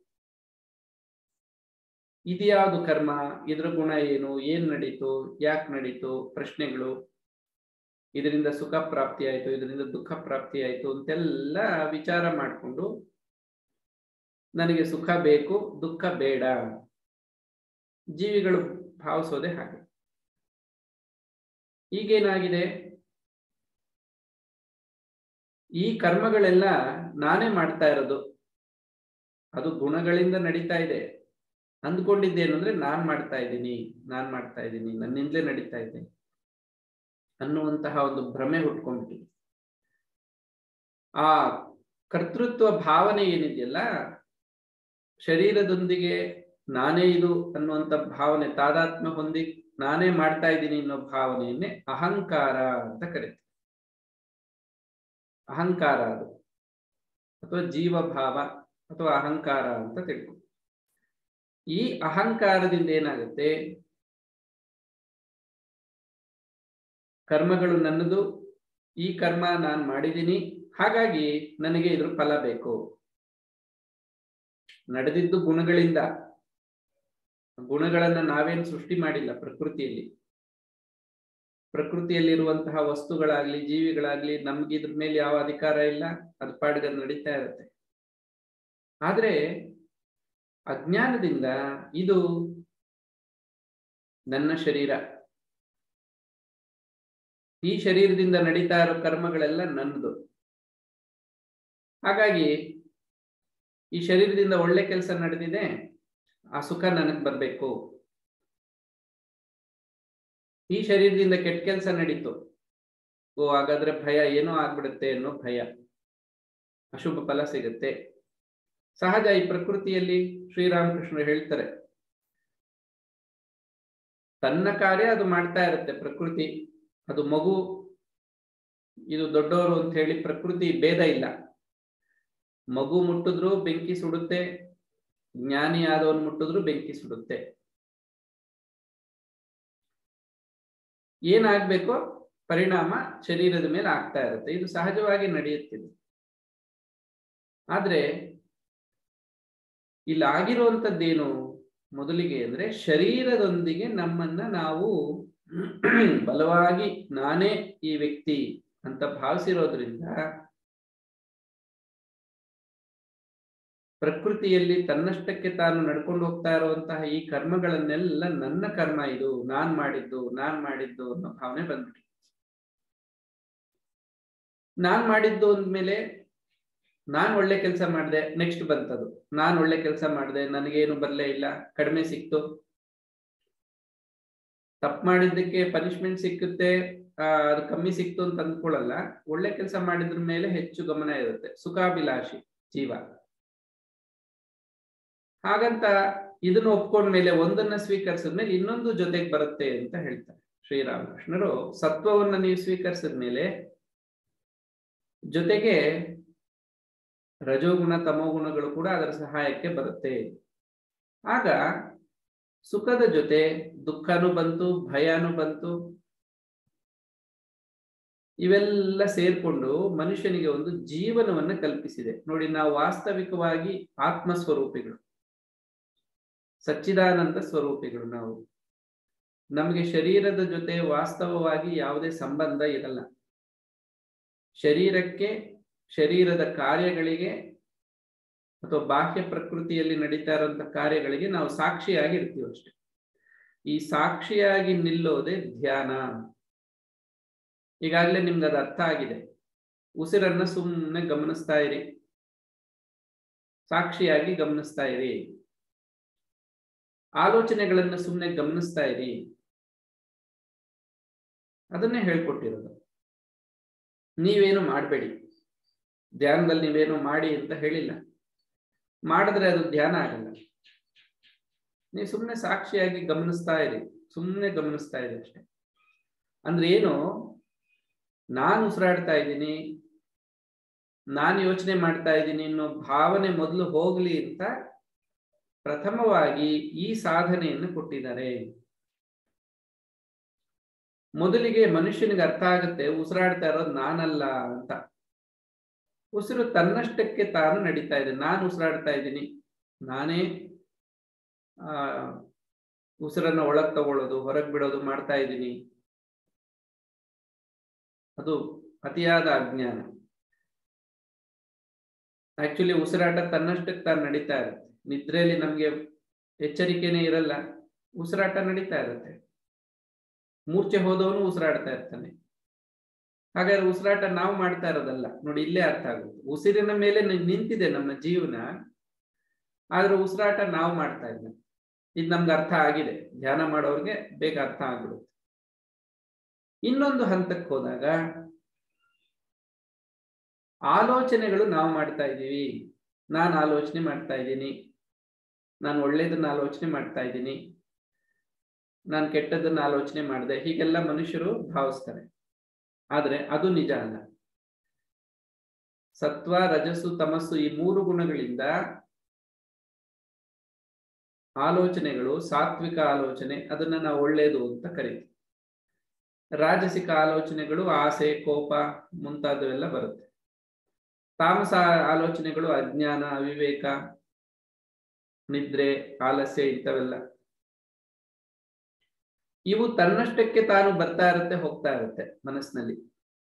ಇದ್ಯಾವುದು ಕರ್ಮ ಇದ್ರ ಗುಣ ಏನು ಏನ್ ನಡೀತು ಯಾಕೆ ನಡೀತು ಪ್ರಶ್ನೆಗಳು ಇದರಿಂದ ಸುಖ ಪ್ರಾಪ್ತಿ ಆಯ್ತು ಇದರಿಂದ ದುಃಖ ಪ್ರಾಪ್ತಿ ಆಯ್ತು ಅಂತೆಲ್ಲ ವಿಚಾರ ಮಾಡಿಕೊಂಡು ನನಗೆ ಸುಖ ಬೇಕು ದುಃಖ ಬೇಡ ಜೀವಿಗಳು ಭಾವಿಸೋದೆ ಹಾಗೆ ಈಗೇನಾಗಿದೆ ಈ ಕರ್ಮಗಳೆಲ್ಲ ನಾನೇ ಮಾಡ್ತಾ ಇರೋದು ಅದು ಗುಣಗಳಿಂದ ನಡೀತಾ ಇದೆ ಅಂದ್ಕೊಂಡಿದ್ದೇನು ಅಂದ್ರೆ ನಾನ್ ಮಾಡ್ತಾ ಇದ್ದೀನಿ ನಾನ್ ಮಾಡ್ತಾ ಇದ್ದೀನಿ ನನ್ನಿಂದಲೇ ನಡೀತಾ ಇದೆ ಅನ್ನುವಂತಹ ಒಂದು ಭ್ರಮೆ ಹುಟ್ಕೊಂಡ್ಬಿಟ್ಟಿದೆ ಆ ಕರ್ತೃತ್ವ ಭಾವನೆ ಏನಿದೆಯಲ್ಲ ಶರೀರದೊಂದಿಗೆ ನಾನೇ ಇದು ಅನ್ನುವಂಥ ಭಾವನೆ ತಾದಾತ್ಮ್ಯ ಹೊಂದಿ ನಾನೇ ಮಾಡ್ತಾ ಇದ್ದೀನಿ ಅನ್ನೋ ಭಾವನೆಯನ್ನೇ ಅಹಂಕಾರ ಅಂತ ಕರೀತಾರೆ ಅಹಂಕಾರ ಅದು ಅಥವಾ ಜೀವಭಾವ ಅಥವಾ ಅಹಂಕಾರ ಅಂತ ತಿಳ್ಕೊ ಈ ಅಹಂಕಾರದಿಂದ ಏನಾಗುತ್ತೆ ಕರ್ಮಗಳು ನನ್ನದು ಈ ಕರ್ಮ ನಾನು ಮಾಡಿದ್ದೀನಿ ಹಾಗಾಗಿ ನನಗೆ ಇದ್ರ ಫಲ ಬೇಕು ನಡೆದಿದ್ದು ಗುಣಗಳಿಂದ ಗುಣಗಳನ್ನ ನಾವೇನು ಸೃಷ್ಟಿ ಮಾಡಿಲ್ಲ ಪ್ರಕೃತಿಯಲ್ಲಿ ಪ್ರಕೃತಿಯಲ್ಲಿರುವಂತಹ ವಸ್ತುಗಳಾಗ್ಲಿ ಜೀವಿಗಳಾಗ್ಲಿ ನಮ್ಗೆ ಇದ್ರ ಮೇಲೆ ಯಾವ ಅಧಿಕಾರ ಇಲ್ಲ ಅದು ಪಾಡಿಗೆ ನಡೀತಾ ಇರುತ್ತೆ ಆದ್ರೆ ಅಜ್ಞಾನದಿಂದ ಇದು ನನ್ನ ಶರೀರ ಈ ಶರೀರದಿಂದ ನಡೀತಾ ಇರೋ ಕರ್ಮಗಳೆಲ್ಲ ನನ್ನದು ಹಾಗಾಗಿ ಈ ಶರೀರದಿಂದ ಒಳ್ಳೆ ಕೆಲಸ ನಡೆದಿದೆ ಆ ಸುಖ ನನಗ್ ಬರ್ಬೇಕು ಈ ಶರೀರದಿಂದ ಕೆಟ್ಟ ಕೆಲಸ ನಡೀತು ಓ ಹಾಗಾದ್ರೆ ಭಯ ಏನೋ ಆಗ್ಬಿಡುತ್ತೆ ಅನ್ನೋ ಭಯ ಅಶುಭ ಫಲ ಸಿಗುತ್ತೆ ಸಹಜ ಈ ಪ್ರಕೃತಿಯಲ್ಲಿ ಶ್ರೀರಾಮಕೃಷ್ಣರು ಹೇಳ್ತಾರೆ ತನ್ನ ಕಾರ್ಯ ಅದು ಮಾಡ್ತಾ ಇರುತ್ತೆ ಪ್ರಕೃತಿ ಅದು ಮಗು ಇದು ದೊಡ್ಡವರು ಅಂತ ಹೇಳಿ ಪ್ರಕೃತಿ ಭೇದ ಇಲ್ಲ ಮಗು ಮುಟ್ಟಿದ್ರು ಬೆಂಕಿ ಸುಡುತ್ತೆ ಜ್ಞಾನಿ ಆದವನು ಮುಟ್ಟಿದ್ರು ಬೆಂಕಿ ಸುಡುತ್ತೆ ಏನಾಗ್ಬೇಕೋ ಪರಿಣಾಮ ಶರೀರದ ಮೇಲೆ ಆಗ್ತಾ ಇರುತ್ತೆ ಇದು ಸಹಜವಾಗಿ ನಡೆಯುತ್ತಿದೆ ಆದ್ರೆ ಇಲ್ಲಿ ಆಗಿರುವಂತದ್ದೇನು ಮೊದಲಿಗೆ ಅಂದ್ರೆ ಶರೀರದೊಂದಿಗೆ ನಮ್ಮನ್ನ ನಾವು ಬಲವಾಗಿ ನಾನೇ ಈ ವ್ಯಕ್ತಿ ಅಂತ ಭಾವಿಸಿರೋದ್ರಿಂದ ಪ್ರಕೃತಿಯಲ್ಲಿ ತನ್ನಷ್ಟಕ್ಕೆ ತಾನು ನಡ್ಕೊಂಡು ಹೋಗ್ತಾ ಇರುವಂತಹ ಈ ಕರ್ಮಗಳನ್ನೆಲ್ಲ ನನ್ನ ಕರ್ಮ ಇದು ನಾನ್ ಮಾಡಿದ್ದು ನಾನ್ ಮಾಡಿದ್ದು ಅನ್ನೋ ಭಾವನೆ ಬಂದ್ಬಿಟ್ಟು ನಾನ್ ಮಾಡಿದ್ದು ಅಂದ್ಮೇಲೆ ನಾನ್ ಒಳ್ಳೆ ಕೆಲಸ ಮಾಡಿದೆ ನೆಕ್ಸ್ಟ್ ಬಂತದು ನಾನ್ ಒಳ್ಳೆ ಕೆಲಸ ಮಾಡಿದೆ ನನಗೇನು ಬರಲೇ ಇಲ್ಲ ಕಡಿಮೆ ಸಿಕ್ತು ತಪ್ಪು ಮಾಡಿದ್ದಕ್ಕೆ ಪನಿಷ್ಮೆಂಟ್ ಸಿಕ್ಕುತ್ತೆ ಅದು ಕಮ್ಮಿ ಸಿಕ್ತು ಅಂತ ಅಂದ್ಕೊಳ್ಳಲ್ಲ ಒಳ್ಳೆ ಕೆಲಸ ಮಾಡಿದ್ರ ಮೇಲೆ ಹೆಚ್ಚು ಗಮನ ಇರುತ್ತೆ ಸುಖಾಭಿಲಾಷಿ ಜೀವ ಹಾಗಂತ ಇದನ್ನ ಒಪ್ಕೊಂಡ್ಮೇಲೆ ಒಂದನ್ನ ಸ್ವೀಕರಿಸಿದ್ಮೇಲೆ ಇನ್ನೊಂದು ಜೊತೆಗೆ ಬರುತ್ತೆ ಅಂತ ಹೇಳ್ತಾರೆ ಶ್ರೀರಾಮಕೃಷ್ಣರು ಸತ್ವವನ್ನ ನೀವು ಸ್ವೀಕರಿಸಿದ ಮೇಲೆ ಜೊತೆಗೆ ರಜೋಗುಣ ತಮೋಗುಣಗಳು ಕೂಡ ಅದರ ಸಹಾಯಕ್ಕೆ ಬರುತ್ತೆ ಆಗ ಸುಖದ ಜೊತೆ ದುಃಖನೂ ಬಂತು ಭಯನೂ ಬಂತು ಇವೆಲ್ಲ ಸೇರ್ಕೊಂಡು ಮನುಷ್ಯನಿಗೆ ಒಂದು ಜೀವನವನ್ನ ಕಲ್ಪಿಸಿದೆ ನೋಡಿ ನಾವು ವಾಸ್ತವಿಕವಾಗಿ ಆತ್ಮ ಸ್ವರೂಪಿಗಳು ಸಚ್ಚಿದಾನಂದ ಸ್ವರೂಪಿಗಳು ನಾವು ನಮಗೆ ಶರೀರದ ಜೊತೆ ವಾಸ್ತವವಾಗಿ ಯಾವುದೇ ಸಂಬಂಧ ಇರಲ್ಲ ಶರೀರಕ್ಕೆ ಶರೀರದ ಕಾರ್ಯಗಳಿಗೆ ಅಥವಾ ಬಾಹ್ಯ ಪ್ರಕೃತಿಯಲ್ಲಿ ನಡೀತಾ ಇರುವಂತ ಕಾರ್ಯಗಳಿಗೆ ನಾವು ಸಾಕ್ಷಿಯಾಗಿ ಇರ್ತೀವಿ ಅಷ್ಟೆ ಈ ಸಾಕ್ಷಿಯಾಗಿ ನಿಲ್ಲೋದೇ ಧ್ಯಾನ ಈಗಾಗಲೇ ನಿಮ್ಗೆ ಅದು ಅರ್ಥ ಆಗಿದೆ ಉಸಿರನ್ನ ಸುಮ್ಮನೆ ಗಮನಿಸ್ತಾ ಇರಿ ಸಾಕ್ಷಿಯಾಗಿ ಗಮನಿಸ್ತಾ ಇರಿ ಆಲೋಚನೆಗಳನ್ನ ಸುಮ್ಮನೆ ಗಮನಿಸ್ತಾ ಇರಿ ಅದನ್ನೇ ಹೇಳ್ಕೊಟ್ಟಿರೋದು ನೀವೇನು ಮಾಡಬೇಡಿ ಧ್ಯಾನದಲ್ಲಿ ನೀವೇನು ಮಾಡಿ ಅಂತ ಹೇಳಿಲ್ಲ ಮಾಡಿದ್ರೆ ಅದು ಧ್ಯಾನ ಆಗಲ್ಲ ನೀವು ಸುಮ್ಮನೆ ಸಾಕ್ಷಿಯಾಗಿ ಗಮನಿಸ್ತಾ ಇರಿ ಸುಮ್ಮನೆ ಗಮನಿಸ್ತಾ ಇರಿ ಅಷ್ಟೆ ಅಂದ್ರೆ ಏನು ನಾನು ಉಸಿರಾಡ್ತಾ ಇದ್ದೀನಿ ನಾನು ಯೋಚನೆ ಮಾಡ್ತಾ ಇದ್ದೀನಿ ಅನ್ನೋ ಭಾವನೆ ಮೊದಲು ಹೋಗ್ಲಿ ಅಂತ ಪ್ರಥಮವಾಗಿ ಈ ಸಾಧನೆಯನ್ನು ಕೊಟ್ಟಿದ್ದಾರೆ ಮೊದಲಿಗೆ ಮನುಷ್ಯನಿಗೆ ಅರ್ಥ ಆಗುತ್ತೆ ಉಸಿರಾಡ್ತಾ ಇರೋದು ನಾನಲ್ಲ ಅಂತ ಉಸಿರು ತನ್ನಷ್ಟಕ್ಕೆ ತಾನು ನಡೀತಾ ಇದೆ ನಾನು ಉಸಿರಾಡ್ತಾ ಇದ್ದೀನಿ ನಾನೇ ಆ ಉಸಿರನ್ನ ಒಳಗ್ ತಗೊಳ್ಳೋದು ಹೊರಗ್ ಬಿಡೋದು ಮಾಡ್ತಾ ಇದ್ದೀನಿ ಅದು ಅತಿಯಾದ ಅಜ್ಞಾನ ಆಕ್ಚುಲಿ ಉಸಿರಾಟ ತನ್ನಷ್ಟಕ್ಕೆ ತಾನು ನಡೀತಾ ಇರುತ್ತೆ ನಿದ್ರೆಯಲ್ಲಿ ನಮ್ಗೆ ಎಚ್ಚರಿಕೆನೇ ಇರಲ್ಲ ಉಸಿರಾಟ ನಡೀತಾ ಇರುತ್ತೆ ಮೂರ್ಛೆ ಹೋದವನು ಉಸಿರಾಡ್ತಾ ಇರ್ತಾನೆ ಹಾಗಾದ್ರೆ ಉಸಿರಾಟ ನಾವು ಮಾಡ್ತಾ ಇರೋದಲ್ಲ ನೋಡಿ ಇಲ್ಲೇ ಅರ್ಥ ಆಗುತ್ತೆ ಉಸಿರಿನ ಮೇಲೆ ನಿಂತಿದೆ ನಮ್ಮ ಜೀವನ ಆದ್ರೆ ಉಸಿರಾಟ ನಾವು ಮಾಡ್ತಾ ಇಲ್ಲ ಇದು ನಮ್ಗೆ ಅರ್ಥ ಆಗಿದೆ ಧ್ಯಾನ ಮಾಡೋರ್ಗೆ ಬೇಗ ಅರ್ಥ ಆಗ್ಬಿಡುತ್ತೆ ಇನ್ನೊಂದು ಹಂತಕ್ಕೆ ಹೋದಾಗ ಆಲೋಚನೆಗಳು ನಾವು ಮಾಡ್ತಾ ಇದ್ದೀವಿ ನಾನು ಆಲೋಚನೆ ಮಾಡ್ತಾ ಇದ್ದೀನಿ ನಾನು ಒಳ್ಳೇದನ್ನ ಆಲೋಚನೆ ಮಾಡ್ತಾ ಇದ್ದೀನಿ ನಾನು ಕೆಟ್ಟದನ್ನ ಆಲೋಚನೆ ಮಾಡಿದೆ ಹೀಗೆಲ್ಲ ಮನುಷ್ಯರು ಭಾವಿಸ್ತಾರೆ ಆದ್ರೆ ಅದು ನಿಜ ಅಲ್ಲ ಸತ್ವ ರಜಸ್ಸು ತಮಸ್ಸು ಈ ಮೂರು ಗುಣಗಳಿಂದ ಆಲೋಚನೆಗಳು ಸಾತ್ವಿಕ ಆಲೋಚನೆ ಅದನ್ನ ನಾವು ಒಳ್ಳೇದು ಅಂತ ಕರಿತೀವಿ ರಾಜಸಿಕ ಆಲೋಚನೆಗಳು ಆಸೆ ಕೋಪ ಮುಂತಾದವೆಲ್ಲ ಬರುತ್ತೆ ತಾಮಸ ಆಲೋಚನೆಗಳು ಅಜ್ಞಾನ ಅವಿವೇಕ ನಿದ್ರೆ ಆಲಸ್ಯ ಇಂಥವೆಲ್ಲ ಇವು ತನ್ನಷ್ಟಕ್ಕೆ ತಾನು ಬರ್ತಾ ಇರುತ್ತೆ ಹೋಗ್ತಾ ಇರುತ್ತೆ ಮನಸ್ಸಿನಲ್ಲಿ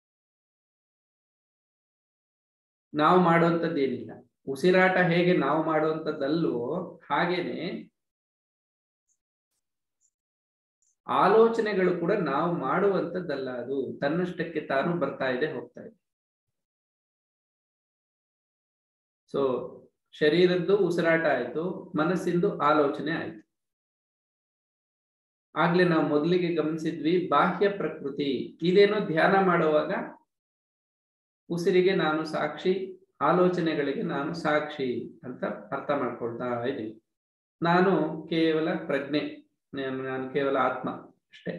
ನಾವು ಮಾಡುವಂಥದ್ದೇನಿಲ್ಲ ಉಸಿರಾಟ ಹೇಗೆ ನಾವು ಮಾಡುವಂಥದ್ದಲ್ಲೋ ಹಾಗೇನೆ ಆಲೋಚನೆಗಳು ಕೂಡ ನಾವು ಮಾಡುವಂಥದ್ದಲ್ಲ ಅದು ತನ್ನಷ್ಟಕ್ಕೆ ತಾನು ಬರ್ತಾ ಇದೆ ಹೋಗ್ತಾ ಇದೆ ಸೊ ಶರೀರದ್ದು ಉಸಿರಾಟ ಆಯ್ತು ಮನಸ್ಸಿಂದು ಆಲೋಚನೆ ಆಯ್ತು ಆಗ್ಲೇ ನಾವು ಮೊದಲಿಗೆ ಗಮನಿಸಿದ್ವಿ ಬಾಹ್ಯ ಪ್ರಕೃತಿ ಇದೇನೋ ಧ್ಯಾನ ಮಾಡುವಾಗ ಉಸಿರಿಗೆ ನಾನು ಸಾಕ್ಷಿ ಆಲೋಚನೆಗಳಿಗೆ ನಾನು ಸಾಕ್ಷಿ ಅಂತ ಅರ್ಥ ಮಾಡ್ಕೊಳ್ತಾ ಇದ್ದೀವಿ ನಾನು ಕೇವಲ ಪ್ರಜ್ಞೆ ನಾನು ಕೇವಲ ಆತ್ಮ ಅಷ್ಟೇ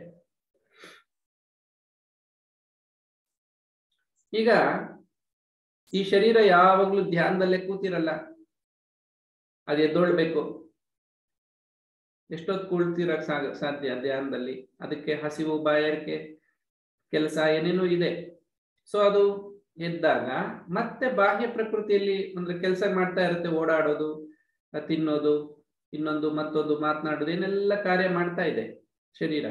ಈಗ ಈ ಶರೀರ ಯಾವಾಗ್ಲೂ ಧ್ಯಾನದಲ್ಲೇ ಕೂತಿರಲ್ಲ ಅದು ಎದ್ದೊಳ್ಬೇಕು ಎಷ್ಟೊತ್ತು ಕೂಳ್ತಿರಕ್ ಸಾಧ್ಯ ಧ್ಯಾನದಲ್ಲಿ ಅದಕ್ಕೆ ಹಸಿವು ಬಾಯಾರಿಕೆ ಕೆಲಸ ಏನೇನೋ ಇದೆ ಸೊ ಅದು ಎದ್ದಾಗ ಮತ್ತೆ ಬಾಹ್ಯ ಪ್ರಕೃತಿಯಲ್ಲಿ ಅಂದ್ರೆ ಕೆಲಸ ಮಾಡ್ತಾ ಇರುತ್ತೆ ಓಡಾಡೋದು ತಿನ್ನೋದು ಇನ್ನೊಂದು ಮತ್ತೊಂದು ಮಾತನಾಡೋದು ಏನೆಲ್ಲ ಕಾರ್ಯ ಮಾಡ್ತಾ ಇದೆ ಶರೀರ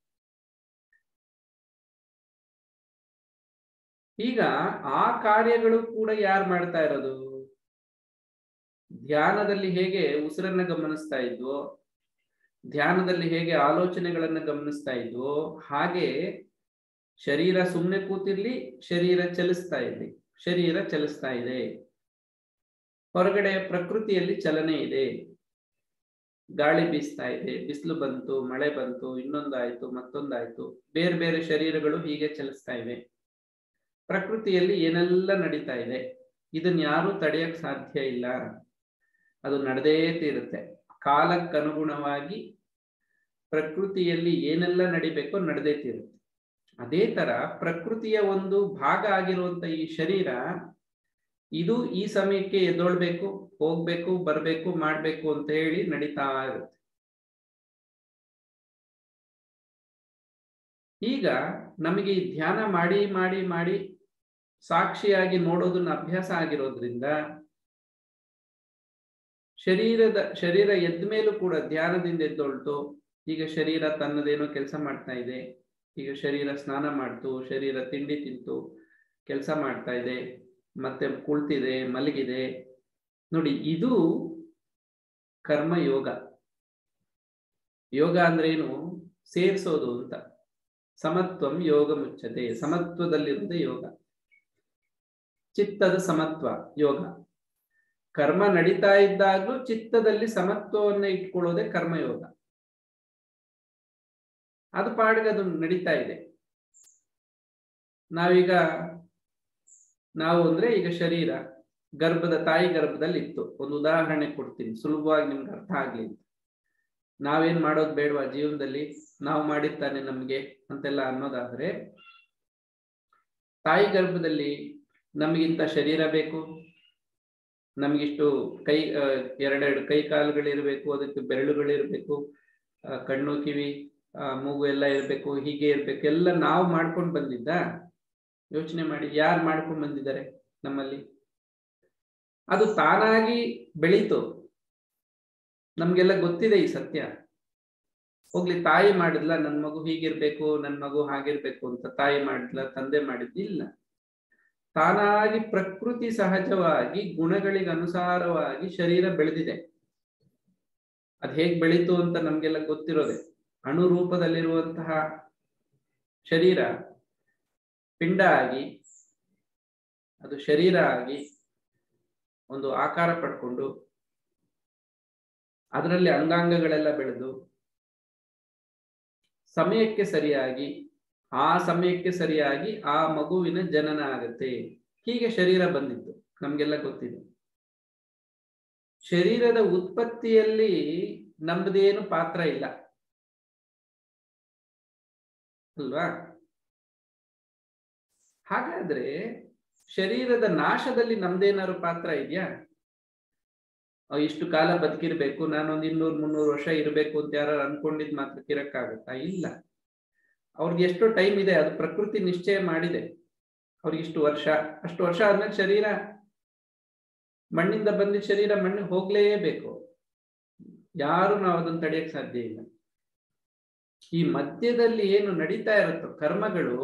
ಈಗ ಆ ಕಾರ್ಯಗಳು ಕೂಡ ಯಾರು ಮಾಡ್ತಾ ಇರೋದು ಧ್ಯಾನದಲ್ಲಿ ಹೇಗೆ ಉಸಿರನ್ನ ಗಮನಿಸ್ತಾ ಇದ್ವೋ ಧ್ಯಾನದಲ್ಲಿ ಹೇಗೆ ಆಲೋಚನೆಗಳನ್ನ ಗಮನಿಸ್ತಾ ಇದ್ವೋ ಹಾಗೆ ಶರೀರ ಸುಮ್ಮನೆ ಕೂತಿರ್ಲಿ ಶರೀರ ಚಲಿಸ್ತಾ ಇರ್ಲಿ ಶರೀರ ಚಲಿಸ್ತಾ ಇದೆ ಹೊರಗಡೆ ಪ್ರಕೃತಿಯಲ್ಲಿ ಚಲನೆ ಇದೆ ಗಾಳಿ ಬೀಸ್ತಾ ಇದೆ ಬಿಸಿಲು ಬಂತು ಮಳೆ ಬಂತು ಇನ್ನೊಂದಾಯ್ತು ಮತ್ತೊಂದಾಯ್ತು ಬೇರೆ ಬೇರೆ ಶರೀರಗಳು ಹೀಗೆ ಚಲಿಸ್ತಾ ಇವೆ ಪ್ರಕೃತಿಯಲ್ಲಿ ಏನೆಲ್ಲ ನಡೀತಾ ಇದೆ ಇದನ್ನ ಯಾರು ತಡೆಯಕ್ ಸಾಧ್ಯ ಇಲ್ಲ ಅದು ನಡೆದೇ ತೀರುತ್ತೆ ಕಾಲಕ್ಕನುಗುಣವಾಗಿ ಪ್ರಕೃತಿಯಲ್ಲಿ ಏನೆಲ್ಲ ನಡಿಬೇಕೋ ನಡೆದೇ ತೀರುತ್ತೆ ಅದೇ ತರ ಪ್ರಕೃತಿಯ ಒಂದು ಭಾಗ ಆಗಿರುವಂತ ಈ ಶರೀರ ಇದು ಈ ಸಮಯಕ್ಕೆ ಎದ್ದೊಳ್ಬೇಕು ಹೋಗ್ಬೇಕು ಬರ್ಬೇಕು ಮಾಡ್ಬೇಕು ಅಂತ ಹೇಳಿ ನಡೀತಾ ಇರುತ್ತೆ ಈಗ ನಮಗೆ ಈ ಧ್ಯಾನ ಮಾಡಿ ಮಾಡಿ ಮಾಡಿ ಸಾಕ್ಷಿಯಾಗಿ ನೋಡೋದನ್ನ ಅಭ್ಯಾಸ ಆಗಿರೋದ್ರಿಂದ ಶರೀರದ ಶರೀರ ಎದ್ದ ಮೇಲೂ ಕೂಡ ಧ್ಯಾನದಿಂದ ಎದ್ದೊಳ್ತು ಈಗ ಶರೀರ ತನ್ನದೇನೋ ಕೆಲಸ ಮಾಡ್ತಾ ಇದೆ ಈಗ ಶರೀರ ಸ್ನಾನ ಮಾಡ್ತು ಶರೀರ ತಿಂಡಿ ತಿಂತು ಕೆಲಸ ಮಾಡ್ತಾ ಇದೆ ಮತ್ತೆ ಕುಳ್ತಿದೆ ಮಲಗಿದೆ ನೋಡಿ ಇದು ಕರ್ಮ ಯೋಗ ಯೋಗ ಅಂದ್ರೆ ಏನು ಸೇರಿಸೋದು ಅಂತ ಸಮತ್ವಂ ಯೋಗ ಮುಚ್ಚತೆ ಸಮತ್ವದಲ್ಲಿರುವುದೇ ಯೋಗ ಚಿತ್ತದ ಸಮತ್ವ ಯೋಗ ಕರ್ಮ ನಡೀತಾ ಇದ್ದಾಗ್ಲೂ ಚಿತ್ತದಲ್ಲಿ ಸಮತ್ವವನ್ನ ಇಟ್ಕೊಳ್ಳೋದೇ ಕರ್ಮಯೋಗ ಅದು ಪಾಡಿಗೆ ಅದು ನಡೀತಾ ಇದೆ ನಾವೀಗ ನಾವು ಅಂದ್ರೆ ಈಗ ಶರೀರ ಗರ್ಭದ ತಾಯಿ ಗರ್ಭದಲ್ಲಿ ಇತ್ತು ಒಂದು ಉದಾಹರಣೆ ಕೊಡ್ತೀನಿ ಸುಲಭವಾಗಿ ನಿಮ್ಗೆ ಅರ್ಥ ಆಗ್ಲಿ ಅಂತ ನಾವೇನ್ ಮಾಡೋದು ಬೇಡವಾ ಜೀವನದಲ್ಲಿ ನಾವು ಮಾಡಿರ್ತಾನೆ ನಮ್ಗೆ ಅಂತೆಲ್ಲ ಅನ್ನೋದಾದ್ರೆ ತಾಯಿ ಗರ್ಭದಲ್ಲಿ ನಮಗಿಂತ ಶರೀರ ಬೇಕು ನಮಗಿಷ್ಟು ಕೈ ಎರಡೆರಡು ಕೈ ಕಾಲುಗಳಿರ್ಬೇಕು ಅದಕ್ಕೆ ಬೆರಳುಗಳಿರ್ಬೇಕು ಕಣ್ಣು ಕಿವಿ ಮೂಗು ಎಲ್ಲ ಇರ್ಬೇಕು ಹೀಗೆ ಇರ್ಬೇಕು ಎಲ್ಲ ನಾವು ಮಾಡ್ಕೊಂಡು ಬಂದಿದ್ದ ಯೋಚನೆ ಮಾಡಿ ಯಾರು ಮಾಡ್ಕೊಂಡು ಬಂದಿದ್ದಾರೆ ನಮ್ಮಲ್ಲಿ ಅದು ತಾನಾಗಿ ಬೆಳೀತು ನಮ್ಗೆಲ್ಲ ಗೊತ್ತಿದೆ ಈ ಸತ್ಯ ಹೋಗ್ಲಿ ತಾಯಿ ಮಾಡಿದ್ಲ ನನ್ ಮಗು ಹೀಗಿರ್ಬೇಕು ನನ್ ಮಗು ಹಾಗಿರ್ಬೇಕು ಅಂತ ತಾಯಿ ಮಾಡಿದ್ಲ ತಂದೆ ಮಾಡಿದ್ದಿಲ್ಲ ತಾನಾಗಿ ಪ್ರಕೃತಿ ಸಹಜವಾಗಿ ಗುಣಗಳಿಗೆ ಅನುಸಾರವಾಗಿ ಶರೀರ ಬೆಳೆದಿದೆ ಅದ್ ಹೇಗ್ ಬೆಳೀತು ಅಂತ ನಮ್ಗೆಲ್ಲ ಗೊತ್ತಿರೋದೆ ಅಣುರೂಪದಲ್ಲಿರುವಂತಹ ಶರೀರ ಪಿಂಡ ಆಗಿ ಅದು ಶರೀರ ಆಗಿ ಒಂದು ಆಕಾರ ಪಡ್ಕೊಂಡು ಅದರಲ್ಲಿ ಅಂಗಾಂಗಗಳೆಲ್ಲ ಬೆಳೆದು ಸಮಯಕ್ಕೆ ಸರಿಯಾಗಿ ಆ ಸಮಯಕ್ಕೆ ಸರಿಯಾಗಿ ಆ ಮಗುವಿನ ಜನನ ಆಗತ್ತೆ ಹೀಗೆ ಶರೀರ ಬಂದಿತ್ತು ನಮ್ಗೆಲ್ಲ ಗೊತ್ತಿದೆ ಶರೀರದ ಉತ್ಪತ್ತಿಯಲ್ಲಿ ನಮ್ದೇನು ಪಾತ್ರ ಇಲ್ಲ ಅಲ್ವಾ ಹಾಗಾದ್ರೆ ಶರೀರದ ನಾಶದಲ್ಲಿ ನಮ್ದೇನಾದ್ರು ಪಾತ್ರ ಇದೆಯಾ ಇಷ್ಟು ಕಾಲ ಬದುಕಿರ್ಬೇಕು ನಾನೊಂದ್ ಇನ್ನೂರ್ ಮುನ್ನೂರು ವರ್ಷ ಇರ್ಬೇಕು ಅಂತ ಯಾರು ಅನ್ಕೊಂಡಿದ್ ಮಾತ್ರ ಇರಕ್ಕಾಗತ್ತಾ ಇಲ್ಲ ಅವ್ರಿಗೆ ಎಷ್ಟೋ ಟೈಮ್ ಇದೆ ಅದು ಪ್ರಕೃತಿ ನಿಶ್ಚಯ ಮಾಡಿದೆ ಅವ್ರಿಗೆ ಇಷ್ಟು ವರ್ಷ ಅಷ್ಟು ವರ್ಷ ಆದ್ಮೇಲೆ ಶರೀರ ಮಣ್ಣಿಂದ ಬಂದಿದ್ದ ಶರೀರ ಮಣ್ಣಿಗೆ ಹೋಗ್ಲೇಬೇಕು ಯಾರು ನಾವು ಅದನ್ನ ತಡೆಯಕ್ ಸಾಧ್ಯ ಇಲ್ಲ ಈ ಮಧ್ಯದಲ್ಲಿ ಏನು ನಡೀತಾ ಇರುತ್ತೋ ಕರ್ಮಗಳು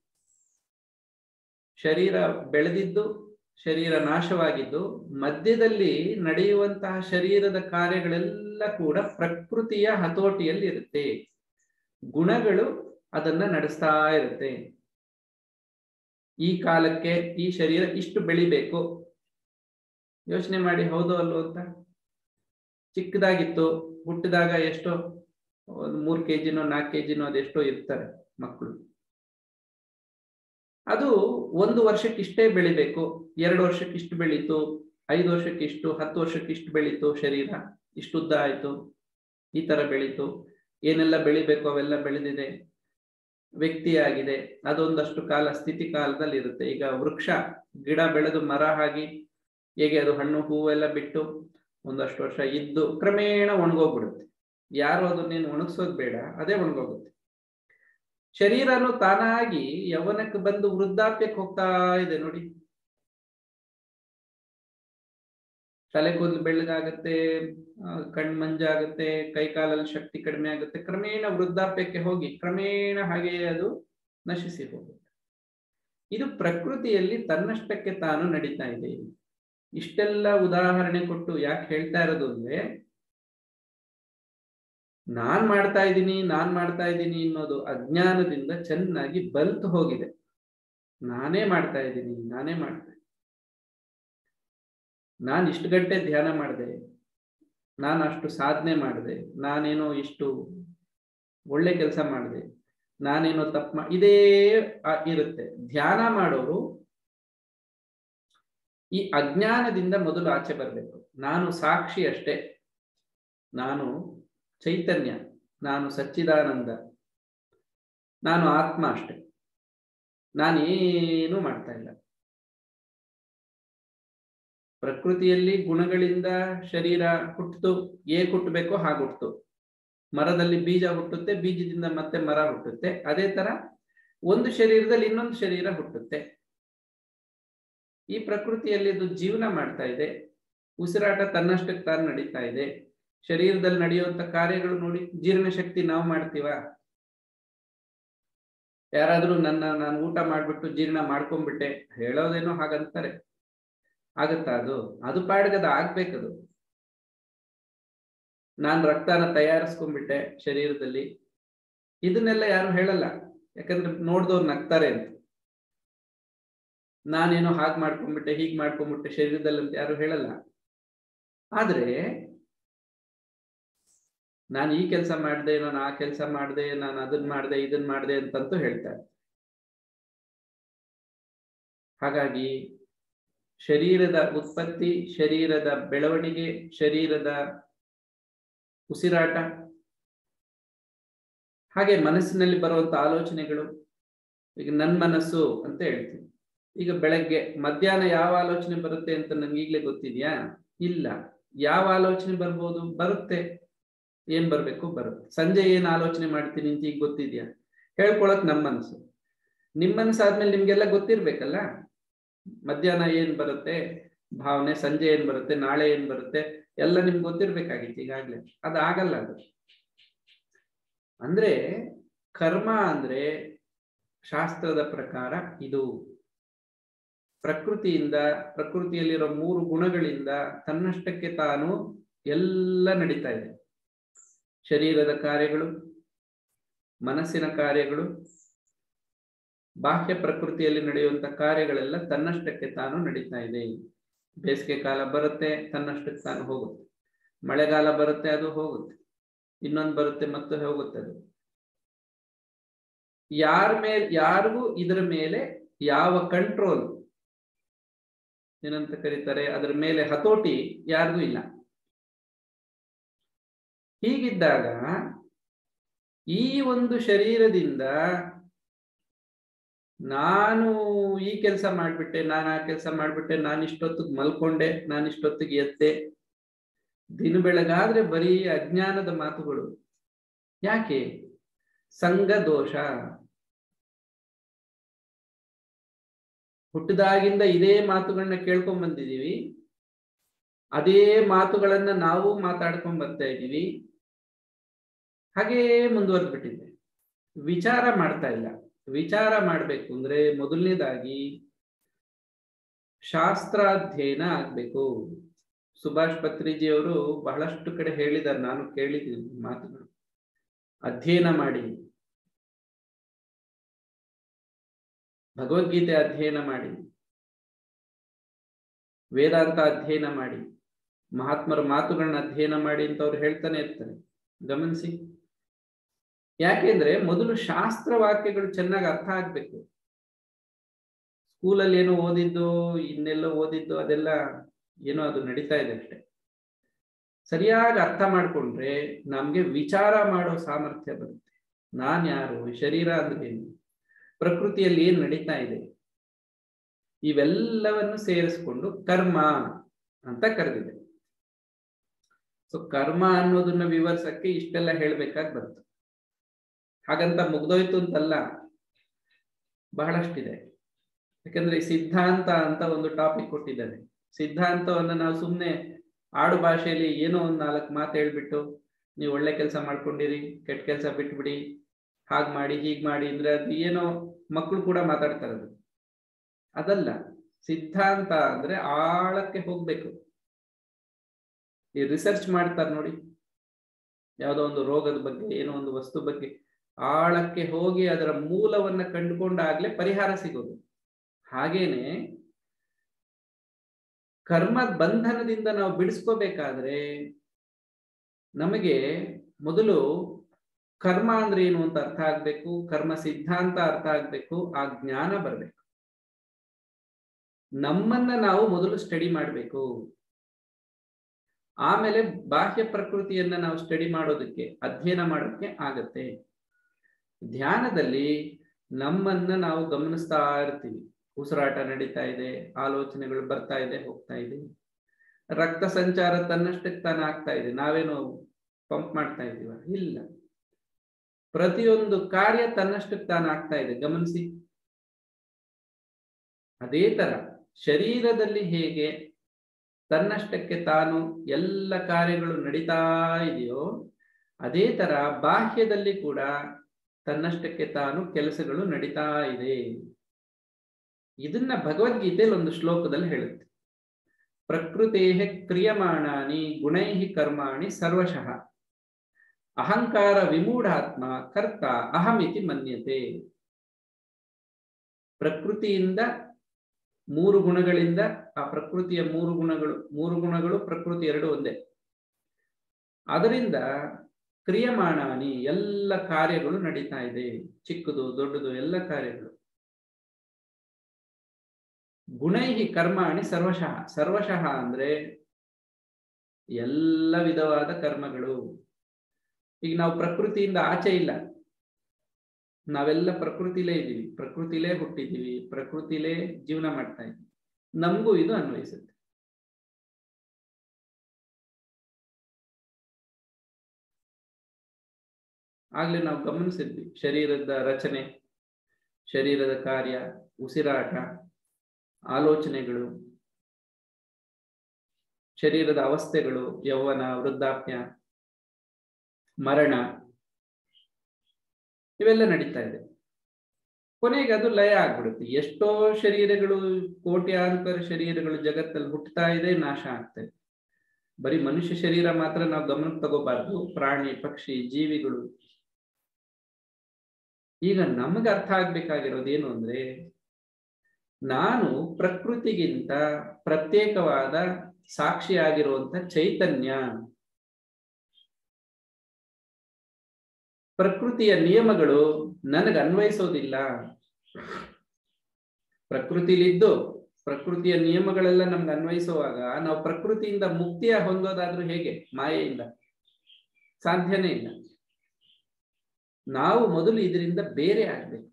ಶರೀರ ಬೆಳೆದಿದ್ದು ಶರೀರ ನಾಶವಾಗಿದ್ದು ಮಧ್ಯದಲ್ಲಿ ನಡೆಯುವಂತಹ ಶರೀರದ ಕಾರ್ಯಗಳೆಲ್ಲ ಕೂಡ ಪ್ರಕೃತಿಯ ಹತೋಟಿಯಲ್ಲಿ ಇರುತ್ತೆ ಗುಣಗಳು ಅದನ್ನ ನಡೆಸ್ತಾ ಇರುತ್ತೆ ಈ ಕಾಲಕ್ಕೆ ಈ ಶರೀರ ಇಷ್ಟು ಬೆಳಿಬೇಕು ಯೋಚನೆ ಮಾಡಿ ಹೌದು ಅಲ್ವೋ ಅಂತ ಚಿಕ್ಕದಾಗಿತ್ತು ಹುಟ್ಟಿದಾಗ ಎಷ್ಟೋ ಒಂದು ಮೂರ್ ಕೆಜಿನೋ ನಾಲ್ಕು ಕೆಜಿನೋ ಅದೆಷ್ಟೋ ಇರ್ತಾರೆ ಮಕ್ಕಳು ಅದು ಒಂದು ವರ್ಷಕ್ಕೆ ಇಷ್ಟೇ ಬೆಳಿಬೇಕು ಎರಡು ವರ್ಷಕ್ಕೆ ಇಷ್ಟು ಬೆಳೀತು ಐದು ವರ್ಷಕ್ಕೆ ಇಷ್ಟು ಹತ್ತು ವರ್ಷಕ್ಕೆ ಇಷ್ಟು ಬೆಳೀತು ಶರೀರ ಇಷ್ಟು ಉದ್ದ ಆಯ್ತು ಈ ತರ ಬೆಳೀತು ಏನೆಲ್ಲ ಬೆಳಿಬೇಕು ಅವೆಲ್ಲ ಬೆಳೆದಿದೆ ವ್ಯಕ್ತಿ ಆಗಿದೆ ಅದೊಂದಷ್ಟು ಕಾಲ ಸ್ಥಿತಿ ಕಾಲದಲ್ಲಿ ಇರುತ್ತೆ ಈಗ ವೃಕ್ಷ ಗಿಡ ಬೆಳೆದು ಮರ ಆಗಿ ಹೇಗೆ ಅದು ಹಣ್ಣು ಹೂವೆಲ್ಲ ಬಿಟ್ಟು ಒಂದಷ್ಟು ವರ್ಷ ಇದ್ದು ಕ್ರಮೇಣ ಒಣಗೋಗ್ಬಿಡುತ್ತೆ ಯಾರು ಅದನ್ನೇನು ಒಣಗಿಸೋದು ಬೇಡ ಅದೇ ಒಣಗೋಗುತ್ತೆ ಶರೀರನು ತಾನಾಗಿ ಯವನಕ್ಕೆ ಬಂದು ವೃದ್ಧಾಪ್ಯಕ್ಕೆ ಹೋಗ್ತಾ ಇದೆ ನೋಡಿ ತಲೆ ಕೂದಲು ಬೆಳ್ಳಗಾಗತ್ತೆ ಕಣ್ ಮಂಜಾಗತ್ತೆ ಕೈ ಕಾಲಲ್ಲಿ ಶಕ್ತಿ ಕಡಿಮೆ ಆಗುತ್ತೆ ಕ್ರಮೇಣ ವೃದ್ಧಾಪ್ಯಕ್ಕೆ ಹೋಗಿ ಕ್ರಮೇಣ ಹಾಗೆ ಅದು ನಶಿಸಿ ಹೋಗುತ್ತೆ ಇದು ಪ್ರಕೃತಿಯಲ್ಲಿ ತನ್ನಷ್ಟಕ್ಕೆ ತಾನು ನಡೀತಾ ಇದೆ ಇಷ್ಟೆಲ್ಲ ಉದಾಹರಣೆ ಕೊಟ್ಟು ಯಾಕೆ ಹೇಳ್ತಾ ಇರೋದು ಅಂದ್ರೆ ನಾನ್ ಮಾಡ್ತಾ ಇದ್ದೀನಿ ನಾನ್ ಮಾಡ್ತಾ ಇದ್ದೀನಿ ಅನ್ನೋದು ಅಜ್ಞಾನದಿಂದ ಚೆನ್ನಾಗಿ ಬಲ್ತು ಹೋಗಿದೆ ನಾನೇ ಮಾಡ್ತಾ ಇದ್ದೀನಿ ನಾನೇ ಮಾಡ್ತಾ ನಾನು ಇಷ್ಟು ಗಂಟೆ ಧ್ಯಾನ ಮಾಡಿದೆ ನಾನು ಅಷ್ಟು ಸಾಧನೆ ಮಾಡಿದೆ ನಾನೇನೋ ಇಷ್ಟು ಒಳ್ಳೆ ಕೆಲಸ ಮಾಡಿದೆ ನಾನೇನೋ ತಪ್ಪು ಮಾ ಇದೇ ಇರುತ್ತೆ ಧ್ಯಾನ ಮಾಡೋರು ಈ ಅಜ್ಞಾನದಿಂದ ಮೊದಲು ಆಚೆ ಬರಬೇಕು ನಾನು ಸಾಕ್ಷಿ ಅಷ್ಟೇ ನಾನು ಚೈತನ್ಯ ನಾನು ಸಚ್ಚಿದಾನಂದ ನಾನು ಆತ್ಮ ಅಷ್ಟೆ ನಾನೇನು ಮಾಡ್ತಾ ಇಲ್ಲ ಪ್ರಕೃತಿಯಲ್ಲಿ ಗುಣಗಳಿಂದ ಶರೀರ ಹುಟ್ಟಿತು ಹೇಗೆ ಹುಟ್ಟಬೇಕೋ ಹಾಗೆ ಹುಟ್ಟಿತು ಮರದಲ್ಲಿ ಬೀಜ ಹುಟ್ಟುತ್ತೆ ಬೀಜದಿಂದ ಮತ್ತೆ ಮರ ಹುಟ್ಟುತ್ತೆ ಅದೇ ತರ ಒಂದು ಶರೀರದಲ್ಲಿ ಇನ್ನೊಂದು ಶರೀರ ಹುಟ್ಟುತ್ತೆ ಈ ಪ್ರಕೃತಿಯಲ್ಲಿ ಇದು ಜೀವನ ಮಾಡ್ತಾ ಇದೆ ಉಸಿರಾಟ ತನ್ನಷ್ಟಕ್ಕೆ ತಾನು ನಡೀತಾ ಇದೆ ಶರೀರದಲ್ಲಿ ನಡೆಯುವಂತ ಕಾರ್ಯಗಳು ನೋಡಿ ಜೀರ್ಣಶಕ್ತಿ ನಾವು ಮಾಡ್ತೀವ ಯಾರಾದ್ರೂ ನನ್ನ ನಾನು ಊಟ ಮಾಡ್ಬಿಟ್ಟು ಜೀರ್ಣ ಮಾಡ್ಕೊಂಡ್ಬಿಟ್ಟೆ ಹೇಳೋದೇನೋ ಹಾಗಂತಾರೆ ಆಗತ್ತಾ ಅದು ಅದು ಪಾಡ್ಗದ ಆಗ್ಬೇಕದು ನಾನ್ ರಕ್ತನ ತಯಾರಿಸ್ಕೊಂಡ್ಬಿಟ್ಟೆ ಶರೀರದಲ್ಲಿ ಇದನ್ನೆಲ್ಲ ಯಾರು ಹೇಳಲ್ಲ ಯಾಕಂದ್ರೆ ನೋಡ್ದವ್ರು ನಗ್ತಾರೆ ಅಂತ ನಾನೇನೋ ಹಾಗೆ ಮಾಡ್ಕೊಂಡ್ಬಿಟ್ಟೆ ಹೀಗ್ ಮಾಡ್ಕೊಂಡ್ಬಿಟ್ಟೆ ಶರೀರದಲ್ಲಿ ಅಂತ ಯಾರು ಹೇಳಲ್ಲ ಆದ್ರೆ ನಾನು ಈ ಕೆಲಸ ಮಾಡಿದೆ ನಾನು ಆ ಕೆಲಸ ಮಾಡಿದೆ ನಾನು ಅದನ್ನ ಮಾಡಿದೆ ಇದನ್ನ ಮಾಡಿದೆ ಅಂತಂತೂ ಹೇಳ್ತಾರೆ ಹಾಗಾಗಿ ಶರೀರದ ಉತ್ಪತ್ತಿ ಶರೀರದ ಬೆಳವಣಿಗೆ ಶರೀರದ ಉಸಿರಾಟ ಹಾಗೆ ಮನಸ್ಸಿನಲ್ಲಿ ಬರುವಂತ ಆಲೋಚನೆಗಳು ಈಗ ನನ್ನ ಮನಸ್ಸು ಅಂತ ಹೇಳ್ತೀನಿ ಈಗ ಬೆಳಗ್ಗೆ ಮಧ್ಯಾಹ್ನ ಯಾವ ಆಲೋಚನೆ ಬರುತ್ತೆ ಅಂತ ನನ್ಗೆ ಈಗಲೇ ಗೊತ್ತಿದ್ಯಾ ಇಲ್ಲ ಯಾವ ಆಲೋಚನೆ ಬರ್ಬೋದು ಬರುತ್ತೆ ಏನ್ ಬರ್ಬೇಕು ಬರುತ್ತೆ ಸಂಜೆ ಏನ್ ಆಲೋಚನೆ ಮಾಡ್ತೀನಿ ಅಂತ ಈಗ ಗೊತ್ತಿದ್ಯಾ ಹೇಳ್ಕೊಳಕ್ ನಮ್ಮ ಮನಸ್ಸು ನಿಮ್ ಮನಸ್ಸಾದ್ಮೇಲೆ ನಿಮ್ಗೆಲ್ಲ ಗೊತ್ತಿರ್ಬೇಕಲ್ಲ ಮಧ್ಯಾಹ್ನ ಏನ್ ಬರುತ್ತೆ ಭಾವನೆ ಸಂಜೆ ಏನ್ ಬರುತ್ತೆ ನಾಳೆ ಏನ್ ಬರುತ್ತೆ ಎಲ್ಲ ನಿಮ್ಗೆ ಗೊತ್ತಿರ್ಬೇಕಾಗಿತ್ತು ಈಗಾಗ್ಲೇ ಅದು ಆಗಲ್ಲ ಅದು ಅಂದ್ರೆ ಕರ್ಮ ಅಂದ್ರೆ ಶಾಸ್ತ್ರದ ಪ್ರಕಾರ ಇದು ಪ್ರಕೃತಿಯಿಂದ ಪ್ರಕೃತಿಯಲ್ಲಿರೋ ಮೂರು ಗುಣಗಳಿಂದ ತನ್ನಷ್ಟಕ್ಕೆ ತಾನು ಎಲ್ಲ ನಡೀತಾ ಇದೆ ಶರೀರದ ಕಾರ್ಯಗಳು ಮನಸ್ಸಿನ ಕಾರ್ಯಗಳು ಬಾಹ್ಯ ಪ್ರಕೃತಿಯಲ್ಲಿ ನಡೆಯುವಂತ ಕಾರ್ಯಗಳೆಲ್ಲ ತನ್ನಷ್ಟಕ್ಕೆ ತಾನು ನಡೀತಾ ಇದೆ ಬೇಸಿಗೆ ಕಾಲ ಬರುತ್ತೆ ತನ್ನಷ್ಟಕ್ಕೆ ತಾನು ಹೋಗುತ್ತೆ ಮಳೆಗಾಲ ಬರುತ್ತೆ ಅದು ಹೋಗುತ್ತೆ ಇನ್ನೊಂದು ಬರುತ್ತೆ ಮತ್ತೆ ಹೋಗುತ್ತೆ ಅದು ಯಾರ ಮೇಲೆ ಯಾರಿಗೂ ಇದರ ಮೇಲೆ ಯಾವ ಕಂಟ್ರೋಲ್ ಏನಂತ ಕರೀತಾರೆ ಅದರ ಮೇಲೆ ಹತೋಟಿ ಯಾರಿಗೂ ಇಲ್ಲ ಹೀಗಿದ್ದಾಗ ಈ ಒಂದು ಶರೀರದಿಂದ ನಾನು ಈ ಕೆಲಸ ಮಾಡ್ಬಿಟ್ಟೆ ನಾನು ಆ ಕೆಲಸ ಮಾಡ್ಬಿಟ್ಟೆ ನಾನು ಇಷ್ಟೊತ್ತಿಗೆ ಮಲ್ಕೊಂಡೆ ನಾನು ಇಷ್ಟೊತ್ತಿಗೆ ಎದ್ದೆ ದಿನ ಬೆಳಗಾದ್ರೆ ಬರೀ ಅಜ್ಞಾನದ ಮಾತುಗಳು ಯಾಕೆ ಸಂಘ ದೋಷ ಹುಟ್ಟಿದಾಗಿಂದ ಇದೇ ಮಾತುಗಳನ್ನ ಕೇಳ್ಕೊಂಡ್ ಬಂದಿದೀವಿ ಅದೇ ಮಾತುಗಳನ್ನ ನಾವು ಮಾತಾಡ್ಕೊಂಡ್ ಬರ್ತಾ ಇದ್ದೀವಿ ಹಾಗೇ ಮುಂದುವರೆದ್ಬಿಟ್ಟಿದೆ ವಿಚಾರ ಮಾಡ್ತಾ ಇಲ್ಲ ವಿಚಾರ ಮಾಡ್ಬೇಕು ಅಂದ್ರೆ ಮೊದಲನೇದಾಗಿ ಶಾಸ್ತ್ರಾಧ್ಯಯನ ಆಗ್ಬೇಕು ಸುಭಾಷ್ ಪತ್ರಿಜಿಯವರು ಬಹಳಷ್ಟು ಕಡೆ ಹೇಳಿದ್ದಾರೆ ನಾನು ಕೇಳಿದ್ದೀನಿ ಮಾತುಗಳು ಅಧ್ಯಯನ ಮಾಡಿ ಭಗವದ್ಗೀತೆ ಅಧ್ಯಯನ ಮಾಡಿ ವೇದಾಂತ ಅಧ್ಯಯನ ಮಾಡಿ ಮಹಾತ್ಮರ ಮಾತುಗಳನ್ನ ಅಧ್ಯಯನ ಮಾಡಿ ಅಂತ ಅವ್ರು ಹೇಳ್ತಾನೆ ಇರ್ತಾರೆ ಗಮನಿಸಿ ಯಾಕೆಂದ್ರೆ ಮೊದಲು ಶಾಸ್ತ್ರ ವಾಕ್ಯಗಳು ಚೆನ್ನಾಗಿ ಅರ್ಥ ಆಗ್ಬೇಕು ಸ್ಕೂಲಲ್ಲಿ ಏನೋ ಓದಿದ್ದು ಇನ್ನೆಲ್ಲೋ ಓದಿದ್ದು ಅದೆಲ್ಲ ಏನೋ ಅದು ನಡೀತಾ ಇದೆ ಅಷ್ಟೆ ಸರಿಯಾಗಿ ಅರ್ಥ ಮಾಡ್ಕೊಂಡ್ರೆ ನಮ್ಗೆ ವಿಚಾರ ಮಾಡೋ ಸಾಮರ್ಥ್ಯ ಬರುತ್ತೆ ನಾನ್ ಯಾರು ಶರೀರ ಅಂದ್ರೆ ಏನು ಪ್ರಕೃತಿಯಲ್ಲಿ ಏನ್ ನಡೀತಾ ಇದೆ ಇವೆಲ್ಲವನ್ನು ಸೇರಿಸ್ಕೊಂಡು ಕರ್ಮ ಅಂತ ಕರೆದಿದೆ ಸೊ ಕರ್ಮ ಅನ್ನೋದನ್ನ ವಿವರಿಸಕ್ಕೆ ಇಷ್ಟೆಲ್ಲ ಹೇಳ್ಬೇಕಾಗಿ ಬಂತು ಹಾಗಂತ ಮುಗ್ದೋಯ್ತು ಅಂತಲ್ಲ ಬಹಳಷ್ಟಿದೆ ಯಾಕಂದ್ರೆ ಈ ಸಿದ್ಧಾಂತ ಅಂತ ಒಂದು ಟಾಪಿಕ್ ಕೊಟ್ಟಿದ್ದಾರೆ ಸಿದ್ಧಾಂತವನ್ನ ನಾವು ಸುಮ್ಮನೆ ಆಡು ಭಾಷೆಯಲ್ಲಿ ಏನೋ ಒಂದ್ ನಾಲ್ಕು ಮಾತು ಹೇಳ್ಬಿಟ್ಟು ನೀವು ಒಳ್ಳೆ ಕೆಲಸ ಮಾಡ್ಕೊಂಡಿರಿ ಕೆಟ್ಟ ಕೆಲಸ ಬಿಟ್ಬಿಡಿ ಹಾಗ್ ಮಾಡಿ ಹೀಗ್ ಮಾಡಿ ಅಂದ್ರೆ ಅದು ಏನೋ ಮಕ್ಕಳು ಕೂಡ ಮಾತಾಡ್ತಾರೆ ಅದು ಅದಲ್ಲ ಸಿದ್ಧಾಂತ ಅಂದ್ರೆ ಆಳಕ್ಕೆ ಹೋಗ್ಬೇಕು ಈ ರಿಸರ್ಚ್ ಮಾಡ್ತಾರೆ ನೋಡಿ ಯಾವುದೋ ಒಂದು ರೋಗದ ಬಗ್ಗೆ ಏನೋ ಒಂದು ವಸ್ತು ಬಗ್ಗೆ ಆಳಕ್ಕೆ ಹೋಗಿ ಅದರ ಮೂಲವನ್ನ ಕಂಡುಕೊಂಡಾಗ್ಲೇ ಪರಿಹಾರ ಸಿಗೋದು ಹಾಗೇನೆ ಕರ್ಮ ಬಂಧನದಿಂದ ನಾವು ಬಿಡಿಸ್ಕೋಬೇಕಾದ್ರೆ ನಮಗೆ ಮೊದಲು ಕರ್ಮ ಅಂದ್ರೆ ಏನು ಅಂತ ಅರ್ಥ ಆಗ್ಬೇಕು ಕರ್ಮ ಸಿದ್ಧಾಂತ ಅರ್ಥ ಆಗ್ಬೇಕು ಆ ಜ್ಞಾನ ಬರ್ಬೇಕು ನಮ್ಮನ್ನ ನಾವು ಮೊದಲು ಸ್ಟಡಿ ಮಾಡಬೇಕು ಆಮೇಲೆ ಬಾಹ್ಯ ಪ್ರಕೃತಿಯನ್ನ ನಾವು ಸ್ಟಡಿ ಮಾಡೋದಕ್ಕೆ ಅಧ್ಯಯನ ಮಾಡೋದಕ್ಕೆ ಆಗತ್ತೆ ಧ್ಯಾನದಲ್ಲಿ ನಮ್ಮನ್ನ ನಾವು ಗಮನಿಸ್ತಾ ಇರ್ತೀವಿ ಉಸಿರಾಟ ನಡೀತಾ ಇದೆ ಆಲೋಚನೆಗಳು ಬರ್ತಾ ಇದೆ ಹೋಗ್ತಾ ಇದೆ ರಕ್ತ ಸಂಚಾರ ತನ್ನಷ್ಟಕ್ಕೆ ತಾನು ಆಗ್ತಾ ಇದೆ ನಾವೇನು ಪಂಪ್ ಮಾಡ್ತಾ ಇದೀವ ಇಲ್ಲ ಪ್ರತಿಯೊಂದು ಕಾರ್ಯ ತನ್ನಷ್ಟಕ್ಕೆ ತಾನು ಆಗ್ತಾ ಇದೆ ಗಮನಿಸಿ ಅದೇ ತರ ಶರೀರದಲ್ಲಿ ಹೇಗೆ ತನ್ನಷ್ಟಕ್ಕೆ ತಾನು ಎಲ್ಲ ಕಾರ್ಯಗಳು ನಡೀತಾ ಇದೆಯೋ ಅದೇ ತರ ಬಾಹ್ಯದಲ್ಲಿ ಕೂಡ ತನ್ನಷ್ಟಕ್ಕೆ ತಾನು ಕೆಲಸಗಳು ನಡೀತಾ ಇದೆ ಇದನ್ನ ಭಗವದ್ಗೀತೆಯಲ್ಲಿ ಒಂದು ಶ್ಲೋಕದಲ್ಲಿ ಹೇಳುತ್ತೆ ಪ್ರಕೃತೇ ಕ್ರಿಯಮಾಣಾನಿ ಗುಣೈ ಕರ್ಮಾಣಿ ಸರ್ವಶಃ ಅಹಂಕಾರ ವಿಮೂಢಾತ್ಮ ಕರ್ತ ಅಹಮಿತಿ ಮನ್ಯತೆ ಪ್ರಕೃತಿಯಿಂದ ಮೂರು ಗುಣಗಳಿಂದ ಆ ಪ್ರಕೃತಿಯ ಮೂರು ಗುಣಗಳು ಮೂರು ಗುಣಗಳು ಪ್ರಕೃತಿ ಎರಡು ಒಂದೇ ಅದರಿಂದ ಕ್ರಿಯಮಾಣಾನಿ ಎಲ್ಲ ಕಾರ್ಯಗಳು ನಡೀತಾ ಇದೆ ಚಿಕ್ಕದು ದೊಡ್ಡದು ಎಲ್ಲ ಕಾರ್ಯಗಳು ಗುಣೈಹಿ ಕರ್ಮಾಣಿ ಸರ್ವಶಃ ಸರ್ವಶಃ ಅಂದ್ರೆ ಎಲ್ಲ ವಿಧವಾದ ಕರ್ಮಗಳು ಈಗ ನಾವು ಪ್ರಕೃತಿಯಿಂದ ಆಚೆ ಇಲ್ಲ ನಾವೆಲ್ಲ ಪ್ರಕೃತಿಲೇ ಇದ್ದೀವಿ ಪ್ರಕೃತಿಲೇ ಹುಟ್ಟಿದ್ದೀವಿ ಪ್ರಕೃತಿಲೇ ಜೀವನ ಮಾಡ್ತಾ ಇದ್ದೀವಿ ನಮಗೂ ಇದು ಅನ್ವಯಿಸುತ್ತೆ ಆಗ್ಲೇ ನಾವು ಗಮನಿಸಿದ್ವಿ ಶರೀರದ ರಚನೆ ಶರೀರದ ಕಾರ್ಯ ಉಸಿರಾಟ ಆಲೋಚನೆಗಳು ಶರೀರದ ಅವಸ್ಥೆಗಳು ಯೌವನ ವೃದ್ಧಾಪ್ಯ ಮರಣ ಇವೆಲ್ಲ ನಡೀತಾ ಇದೆ ಕೊನೆಗೆ ಅದು ಲಯ ಆಗ್ಬಿಡುತ್ತೆ ಎಷ್ಟೋ ಶರೀರಗಳು ಕೋಟ್ಯಾಂತರ ಶರೀರಗಳು ಜಗತ್ತಲ್ಲಿ ಹುಟ್ಟುತ್ತಾ ಇದೆ ನಾಶ ಆಗ್ತಾ ಇದೆ ಬರೀ ಮನುಷ್ಯ ಶರೀರ ಮಾತ್ರ ನಾವು ಗಮನಕ್ಕೆ ತಗೋಬಾರ್ದು ಪ್ರಾಣಿ ಪಕ್ಷಿ ಜೀವಿಗಳು ಈಗ ನಮಗೆ ಅರ್ಥ ಆಗ್ಬೇಕಾಗಿರೋದು ಏನು ಅಂದ್ರೆ ನಾನು ಪ್ರಕೃತಿಗಿಂತ ಪ್ರತ್ಯೇಕವಾದ ಸಾಕ್ಷಿಯಾಗಿರುವಂತ ಚೈತನ್ಯ ಪ್ರಕೃತಿಯ ನಿಯಮಗಳು ನನಗೆ ಅನ್ವಯಿಸೋದಿಲ್ಲ ಪ್ರಕೃತಿಲಿದ್ದು ಪ್ರಕೃತಿಯ ನಿಯಮಗಳೆಲ್ಲ ನಮ್ಗೆ ಅನ್ವಯಿಸುವಾಗ ನಾವು ಪ್ರಕೃತಿಯಿಂದ ಮುಕ್ತಿಯ ಹೊಂದೋದಾದ್ರೂ ಹೇಗೆ ಮಾಯೆಯಿಂದ ಸಾಧ್ಯನೇ ಇಲ್ಲ ನಾವು ಮೊದಲು ಇದರಿಂದ ಬೇರೆ ಆಗ್ಬೇಕು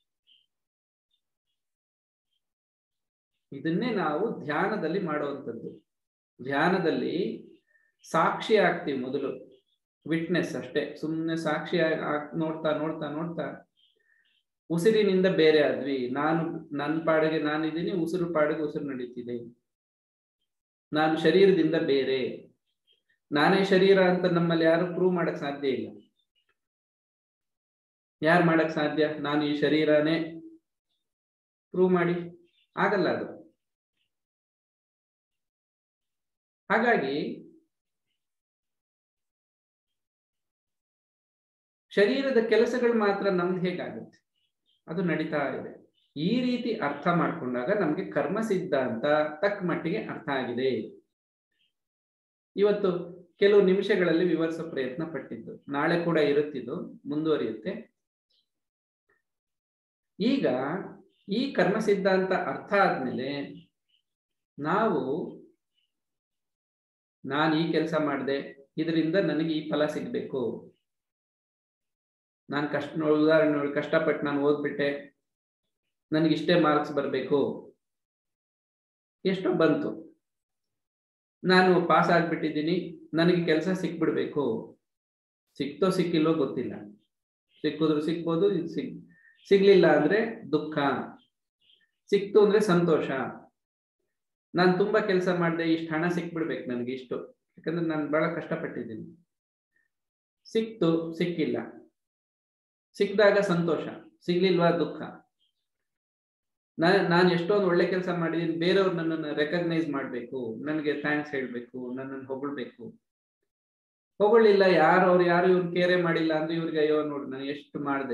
ಇದನ್ನೇ ನಾವು ಧ್ಯಾನದಲ್ಲಿ ಮಾಡುವಂಥದ್ದು ಧ್ಯಾನದಲ್ಲಿ ಸಾಕ್ಷಿ ಆಗ್ತೀವಿ ಮೊದಲು ವಿಟ್ನೆಸ್ ಅಷ್ಟೇ ಸುಮ್ಮನೆ ಸಾಕ್ಷಿ ನೋಡ್ತಾ ನೋಡ್ತಾ ನೋಡ್ತಾ ಉಸಿರಿನಿಂದ ಬೇರೆ ಆದ್ವಿ ನಾನು ನನ್ನ ಪಾಡಿಗೆ ನಾನಿದ್ದೀನಿ ಉಸಿರು ಪಾಡಿಗೆ ಉಸಿರು ನಡೀತಿದೆ ನಾನು ಶರೀರದಿಂದ ಬೇರೆ ನಾನೇ ಶರೀರ ಅಂತ ನಮ್ಮಲ್ಲಿ ಯಾರು ಪ್ರೂವ್ ಮಾಡಕ್ ಸಾಧ್ಯ ಇಲ್ಲ ಯಾರು ಮಾಡಕ್ ಸಾಧ್ಯ ನಾನು ಈ ಶರೀರನೇ ಪ್ರೂವ್ ಮಾಡಿ ಆಗಲ್ಲ ಅದು ಹಾಗಾಗಿ ಶರೀರದ ಕೆಲಸಗಳು ಮಾತ್ರ ನಮ್ದು ಹೇಗಾಗುತ್ತೆ ಅದು ನಡೀತಾ ಇದೆ ಈ ರೀತಿ ಅರ್ಥ ಮಾಡ್ಕೊಂಡಾಗ ನಮ್ಗೆ ಕರ್ಮ ಸಿದ್ಧಾಂತ ತಕ್ಕ ಮಟ್ಟಿಗೆ ಅರ್ಥ ಆಗಿದೆ ಇವತ್ತು ಕೆಲವು ನಿಮಿಷಗಳಲ್ಲಿ ವಿವರಿಸೋ ಪ್ರಯತ್ನ ಪಟ್ಟಿದ್ದು ನಾಳೆ ಕೂಡ ಇರುತ್ತಿದ್ದು ಮುಂದುವರಿಯುತ್ತೆ ಈಗ ಈ ಕರ್ಮ ಸಿದ್ಧಾಂತ ಅರ್ಥ ಆದ್ಮೇಲೆ ನಾವು ನಾನು ಈ ಕೆಲಸ ಮಾಡಿದೆ ಇದರಿಂದ ನನಗೆ ಈ ಫಲ ಸಿಗ್ಬೇಕು ನಾನು ಕಷ್ಟ ಉದಾಹರಣೆ ನೋಡಿ ಕಷ್ಟಪಟ್ಟು ನಾನು ಓದ್ಬಿಟ್ಟೆ ನನಗೆ ಇಷ್ಟೇ ಮಾರ್ಕ್ಸ್ ಬರಬೇಕು ಎಷ್ಟೋ ಬಂತು ನಾನು ಪಾಸ್ ಆಗ್ಬಿಟ್ಟಿದ್ದೀನಿ ನನಗೆ ಕೆಲಸ ಸಿಕ್ಬಿಡ್ಬೇಕು ಸಿಕ್ತೋ ಸಿಕ್ಕಿಲ್ಲೋ ಗೊತ್ತಿಲ್ಲ ಸಿಕ್ಕಿದ್ರು ಸಿಕ್ಬೋದು ಇದು ಸಿಗ್ ಸಿಗ್ಲಿಲ್ಲ ಅಂದ್ರೆ ದುಃಖ ಸಿಕ್ತು ಅಂದ್ರೆ ಸಂತೋಷ ನಾನು ತುಂಬಾ ಕೆಲಸ ಮಾಡಿದೆ ಇಷ್ಟು ಹಣ ಸಿಕ್ಬಿಡ್ಬೇಕು ನನಗೆ ಇಷ್ಟು ಯಾಕಂದ್ರೆ ನಾನು ಬಹಳ ಕಷ್ಟಪಟ್ಟಿದ್ದೀನಿ ಸಿಕ್ತು ಸಿಕ್ಕಿಲ್ಲ ಸಿಕ್ಕಿದಾಗ ಸಂತೋಷ ಸಿಗ್ಲಿಲ್ವಾ ದುಃಖ ನಾನು ಎಷ್ಟೊಂದು ಒಳ್ಳೆ ಕೆಲಸ ಮಾಡಿದ್ದೀನಿ ಬೇರೆಯವ್ರು ನನ್ನನ್ನು ರೆಕಗ್ನೈಸ್ ಮಾಡಬೇಕು ನನಗೆ ಥ್ಯಾಂಕ್ಸ್ ಹೇಳ್ಬೇಕು ನನ್ನನ್ನು ಹೊಗಳ್ಬೇಕು ಹೊಗಳಿಲ್ಲ ಯಾರು ಅವ್ರು ಯಾರು ಇವ್ರು ಕೇರೆ ಮಾಡಿಲ್ಲ ಅಂದ್ರೆ ಇವ್ರಿಗೆ ಅಯ್ಯೋ ನೋಡಿ ನಾನು ಎಷ್ಟು ಮಾಡಿದೆ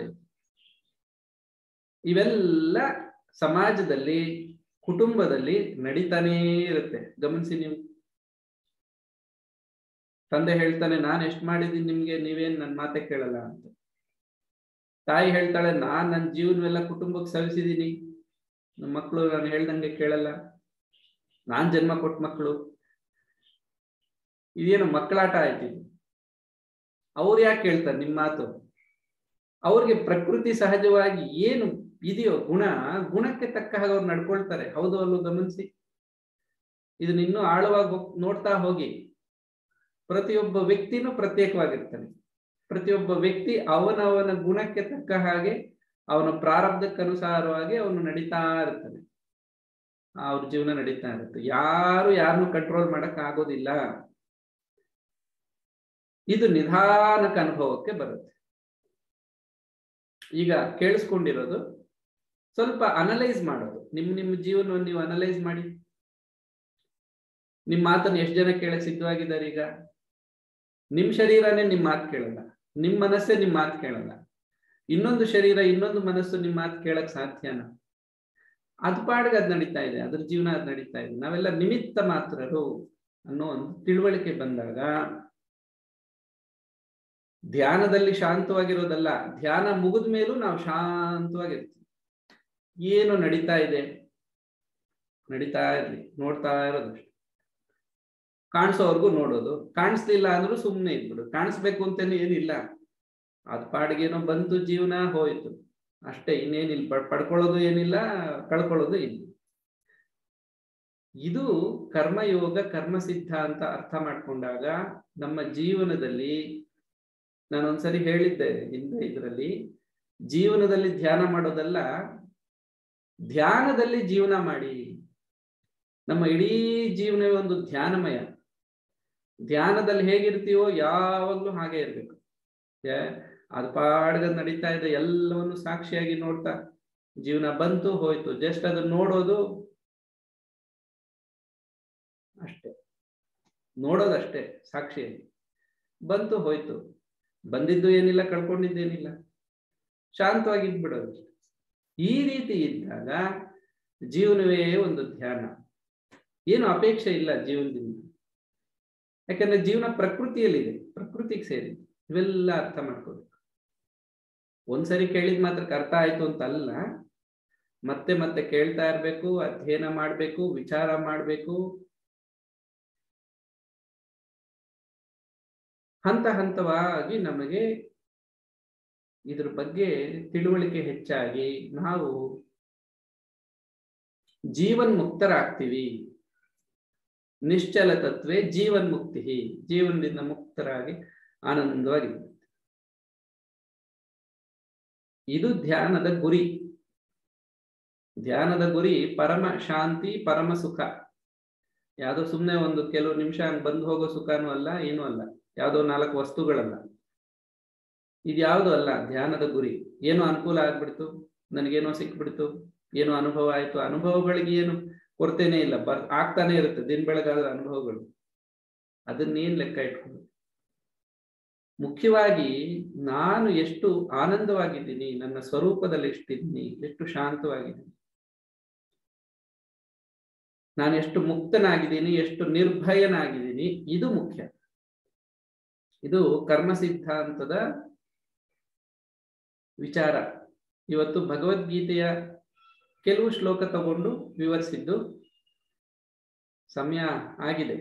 ಇವೆಲ್ಲ ಸಮಾಜದಲ್ಲಿ ಕುಟುಂಬದಲ್ಲಿ ನಡೀತಾನೇ ಇರುತ್ತೆ ಗಮನಿಸಿ ನೀವು ತಂದೆ ಹೇಳ್ತಾನೆ ನಾನು ಎಷ್ಟು ಮಾಡಿದ್ದೀನಿ ನಿಮ್ಗೆ ನೀವೇನ್ ನನ್ನ ಮಾತೆ ಕೇಳಲ್ಲ ಅಂತ ತಾಯಿ ಹೇಳ್ತಾಳೆ ನಾನ್ ನನ್ನ ಜೀವನವೆಲ್ಲ ಕುಟುಂಬಕ್ಕೆ ಸವಿಸಿದ್ದೀನಿ ನಮ್ಮ ಮಕ್ಕಳು ನಾನು ಹೇಳ್ದಂಗೆ ಕೇಳಲ್ಲ ನಾನ್ ಜನ್ಮ ಕೊಟ್ಟ ಮಕ್ಕಳು ಇದೇನು ಮಕ್ಕಳಾಟ ಆಯ್ತಿದ್ದು ಅವ್ರು ಯಾಕೆ ಕೇಳ್ತಾರೆ ನಿಮ್ಮ ಮಾತು ಅವ್ರಿಗೆ ಪ್ರಕೃತಿ ಸಹಜವಾಗಿ ಏನು ಇದೆಯೋ ಗುಣ ಗುಣಕ್ಕೆ ತಕ್ಕ ಹಾಗೆ ಅವ್ರು ನಡ್ಕೊಳ್ತಾರೆ ಹೌದು ಅಲ್ಲೂ ಗಮನಿಸಿ ಇದನ್ನ ಇನ್ನೂ ಆಳವಾಗಿ ನೋಡ್ತಾ ಹೋಗಿ ಪ್ರತಿಯೊಬ್ಬ ವ್ಯಕ್ತಿನೂ ಪ್ರತ್ಯೇಕವಾಗಿರ್ತಾನೆ ಪ್ರತಿಯೊಬ್ಬ ವ್ಯಕ್ತಿ ಅವನವನ ಗುಣಕ್ಕೆ ತಕ್ಕ ಹಾಗೆ ಅವನ ಪ್ರಾರಬ್ಧಕ್ಕನುಸಾರವಾಗಿ ಅವನು ನಡೀತಾ ಇರ್ತಾನೆ ಅವ್ರ ಜೀವನ ನಡೀತಾ ಇರುತ್ತೆ ಯಾರು ಯಾರನ್ನು ಕಂಟ್ರೋಲ್ ಮಾಡಕ್ ಆಗೋದಿಲ್ಲ ಇದು ನಿಧಾನಕ ಅನುಭವಕ್ಕೆ ಬರುತ್ತೆ ಈಗ ಕೇಳಿಸ್ಕೊಂಡಿರೋದು ಸ್ವಲ್ಪ ಅನಲೈಸ್ ಮಾಡೋದು ನಿಮ್ ನಿಮ್ಮ ಜೀವನವನ್ನು ನೀವು ಅನಲೈಸ್ ಮಾಡಿ ನಿಮ್ ಮಾತನ್ನು ಎಷ್ಟು ಜನ ಕೇಳಕ್ ಸಿದ್ಧವಾಗಿದ್ದಾರೆ ಈಗ ನಿಮ್ ಶರೀರನೇ ನಿಮ್ ಮಾತು ಕೇಳಲ್ಲ ನಿಮ್ ಮನಸ್ಸೇ ನಿಮ್ ಮಾತು ಕೇಳಲ್ಲ ಇನ್ನೊಂದು ಶರೀರ ಇನ್ನೊಂದು ಮನಸ್ಸು ನಿಮ್ ಮಾತು ಕೇಳಕ್ ಸಾಧ್ಯನಾ ಅದ್ ಪಾಡ್ಗೆ ಅದ್ ನಡೀತಾ ಇದೆ ಅದ್ರ ಜೀವನ ಅದ್ ನಡೀತಾ ಇದೆ ನಾವೆಲ್ಲ ನಿಮಿತ್ತ ಮಾತ್ರರು ಅನ್ನೋ ಒಂದು ತಿಳುವಳಿಕೆ ಬಂದಾಗ ಧ್ಯಾನದಲ್ಲಿ ಶಾಂತವಾಗಿರೋದಲ್ಲ ಧ್ಯಾನ ಮುಗಿದ ಮೇಲೂ ನಾವು ಶಾಂತವಾಗಿರ್ತೀವಿ ಏನು ನಡೀತಾ ಇದೆ ನಡೀತಾ ಇರ್ಲಿ ನೋಡ್ತಾ ಇರೋದಷ್ಟೇ ಕಾಣಿಸೋವರೆಗೂ ನೋಡೋದು ಕಾಣಿಸ್ಲಿಲ್ಲ ಅಂದ್ರೂ ಸುಮ್ಮನೆ ಇದ್ಬಿಡು ಕಾಣಿಸ್ಬೇಕು ಅಂತೇನು ಏನಿಲ್ಲ ಅದ್ ಪಾಡಿಗೇನೋ ಬಂತು ಜೀವನ ಹೋಯ್ತು ಅಷ್ಟೇ ಇನ್ನೇನಿಲ್ಲ ಪಡ್ ಪಡ್ಕೊಳ್ಳೋದು ಏನಿಲ್ಲ ಕಳ್ಕೊಳ್ಳೋದು ಇಲ್ಲ ಇದು ಕರ್ಮಯೋಗ ಕರ್ಮಸಿದ್ಧ ಅಂತ ಅರ್ಥ ಮಾಡ್ಕೊಂಡಾಗ ನಮ್ಮ ಜೀವನದಲ್ಲಿ ನಾನೊಂದ್ಸರಿ ಹೇಳಿದ್ದೆ ಹಿಂದೆ ಇದರಲ್ಲಿ ಜೀವನದಲ್ಲಿ ಧ್ಯಾನ ಮಾಡೋದಲ್ಲ ಧ್ಯಾನದಲ್ಲಿ ಜೀವನ ಮಾಡಿ ನಮ್ಮ ಇಡೀ ಜೀವನವೇ ಒಂದು ಧ್ಯಾನಮಯ ಧ್ಯಾನದಲ್ಲಿ ಹೇಗಿರ್ತೀವೋ ಯಾವಾಗ್ಲೂ ಹಾಗೆ ಇರ್ಬೇಕು ಅದು ಪಾಡ್ಗ ನಡೀತಾ ಇದೆ ಎಲ್ಲವನ್ನು ಸಾಕ್ಷಿಯಾಗಿ ನೋಡ್ತಾ ಜೀವನ ಬಂತು ಹೋಯ್ತು ಜಸ್ಟ್ ಅದನ್ನ ನೋಡೋದು ಅಷ್ಟೇ ನೋಡೋದಷ್ಟೇ ಸಾಕ್ಷಿಯಾಗಿ ಬಂತು ಹೋಯ್ತು ಬಂದಿದ್ದು ಏನಿಲ್ಲ ಕಳ್ಕೊಂಡಿದ್ದೇನಿಲ್ಲ ಶಾಂತವಾಗಿ ಇದ್ಬಿಡೋದು ಈ ರೀತಿ ಇದ್ದಾಗ ಜೀವನವೇ ಒಂದು ಧ್ಯಾನ ಏನು ಅಪೇಕ್ಷೆ ಇಲ್ಲ ಜೀವನದಿಂದ ಯಾಕಂದ್ರೆ ಜೀವನ ಪ್ರಕೃತಿಯಲ್ಲಿದೆ ಪ್ರಕೃತಿಗೆ ಸೇರಿದೆ ಇವೆಲ್ಲ ಅರ್ಥ ಮಾಡ್ಕೋಬೇಕು ಒಂದ್ಸರಿ ಕೇಳಿದ ಮಾತ್ರಕ್ಕೆ ಅರ್ಥ ಆಯ್ತು ಅಂತ ಅಲ್ಲ ಮತ್ತೆ ಮತ್ತೆ ಕೇಳ್ತಾ ಇರ್ಬೇಕು ಅಧ್ಯಯನ ಮಾಡ್ಬೇಕು ವಿಚಾರ ಮಾಡ್ಬೇಕು ಹಂತ ಹಂತವಾಗಿ ನಮಗೆ ಇದ್ರ ಬಗ್ಗೆ ತಿಳುವಳಿಕೆ ಹೆಚ್ಚಾಗಿ ನಾವು ಜೀವನ್ ಮುಕ್ತರಾಗ್ತೀವಿ ನಿಶ್ಚಲ ತತ್ವೇ ಜೀವನ್ ಮುಕ್ತಿ ಜೀವನದಿಂದ ಮುಕ್ತರಾಗಿ ಆನಂದವಾಗಿ ಇದು ಧ್ಯಾನದ ಗುರಿ ಧ್ಯಾನದ ಗುರಿ ಪರಮ ಶಾಂತಿ ಪರಮ ಸುಖ ಯಾವುದೋ ಸುಮ್ಮನೆ ಒಂದು ಕೆಲವು ನಿಮಿಷ ಹಂಗ್ ಬಂದು ಹೋಗೋ ಸುಖನೂ ಅಲ್ಲ ಏನೂ ಅಲ್ಲ ಯಾವುದೋ ನಾಲ್ಕು ವಸ್ತುಗಳಲ್ಲ ಇದ್ಯಾವುದು ಅಲ್ಲ ಧ್ಯಾನದ ಗುರಿ ಏನೋ ಅನುಕೂಲ ಆಗ್ಬಿಡ್ತು ನನಗೇನೋ ಸಿಕ್ಬಿಡ್ತು ಏನೋ ಅನುಭವ ಆಯ್ತು ಅನುಭವಗಳಿಗೆ ಏನು ಕೊರತೆನೇ ಇಲ್ಲ ಬರ್ ಆಗ್ತಾನೆ ಇರುತ್ತೆ ದಿನ ಬೆಳಗಾದ ಅನುಭವಗಳು ಅದನ್ನೇನ್ ಲೆಕ್ಕ ಇಟ್ಕೊಂಡು ಮುಖ್ಯವಾಗಿ ನಾನು ಎಷ್ಟು ಆನಂದವಾಗಿದ್ದೀನಿ ನನ್ನ ಸ್ವರೂಪದಲ್ಲಿ ಎಷ್ಟಿದ್ದೀನಿ ಎಷ್ಟು ಶಾಂತವಾಗಿದ್ದೀನಿ ನಾನು ಎಷ್ಟು ಮುಕ್ತನಾಗಿದ್ದೀನಿ ಎಷ್ಟು ನಿರ್ಭಯನಾಗಿದ್ದೀನಿ ಇದು ಮುಖ್ಯ ಇದು ಕರ್ಮ ಸಿದ್ಧಾಂತದ ವಿಚಾರ ಇವತ್ತು ಭಗವದ್ಗೀತೆಯ ಕೆಲವು ಶ್ಲೋಕ ತಗೊಂಡು ವಿವರಿಸಿದ್ದು ಸಮಯ ಆಗಿದೆ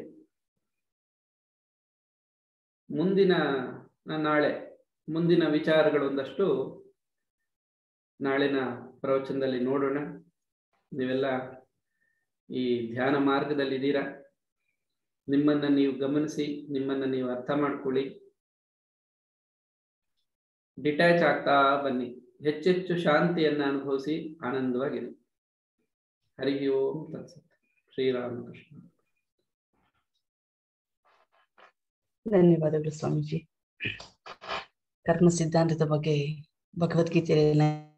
ಮುಂದಿನ ನಾಳೆ ಮುಂದಿನ ವಿಚಾರಗಳೊಂದಷ್ಟು ನಾಳಿನ ಪ್ರವಚನದಲ್ಲಿ ನೋಡೋಣ ನೀವೆಲ್ಲ ಈ ಧ್ಯಾನ ಮಾರ್ಗದಲ್ಲಿದ್ದೀರಾ ನಿಮ್ಮನ್ನ ನೀವು ಗಮನಿಸಿ ನಿಮ್ಮನ್ನ ನೀವು ಅರ್ಥ ಮಾಡ್ಕೊಳ್ಳಿ ಡಿಟ್ಯಾಚ್ ಆಗ್ತಾ ಬನ್ನಿ ಹೆಚ್ಚೆಚ್ಚು ಶಾಂತಿಯನ್ನ ಅನುಭವಿಸಿ ಆನಂದವಾಗಿರಿ ಹರಿ ಓಂ ತತ್ಸತ್ ಶ್ರೀರಾಮಕೃಷ್ಣ ಧನ್ಯವಾದಗಳು ಸ್ವಾಮೀಜಿ ಕರ್ಮ ಸಿದ್ಧಾಂತದ ಬಗ್ಗೆ ಭಗವದ್ಗೀತೆಯಲ್ಲಿ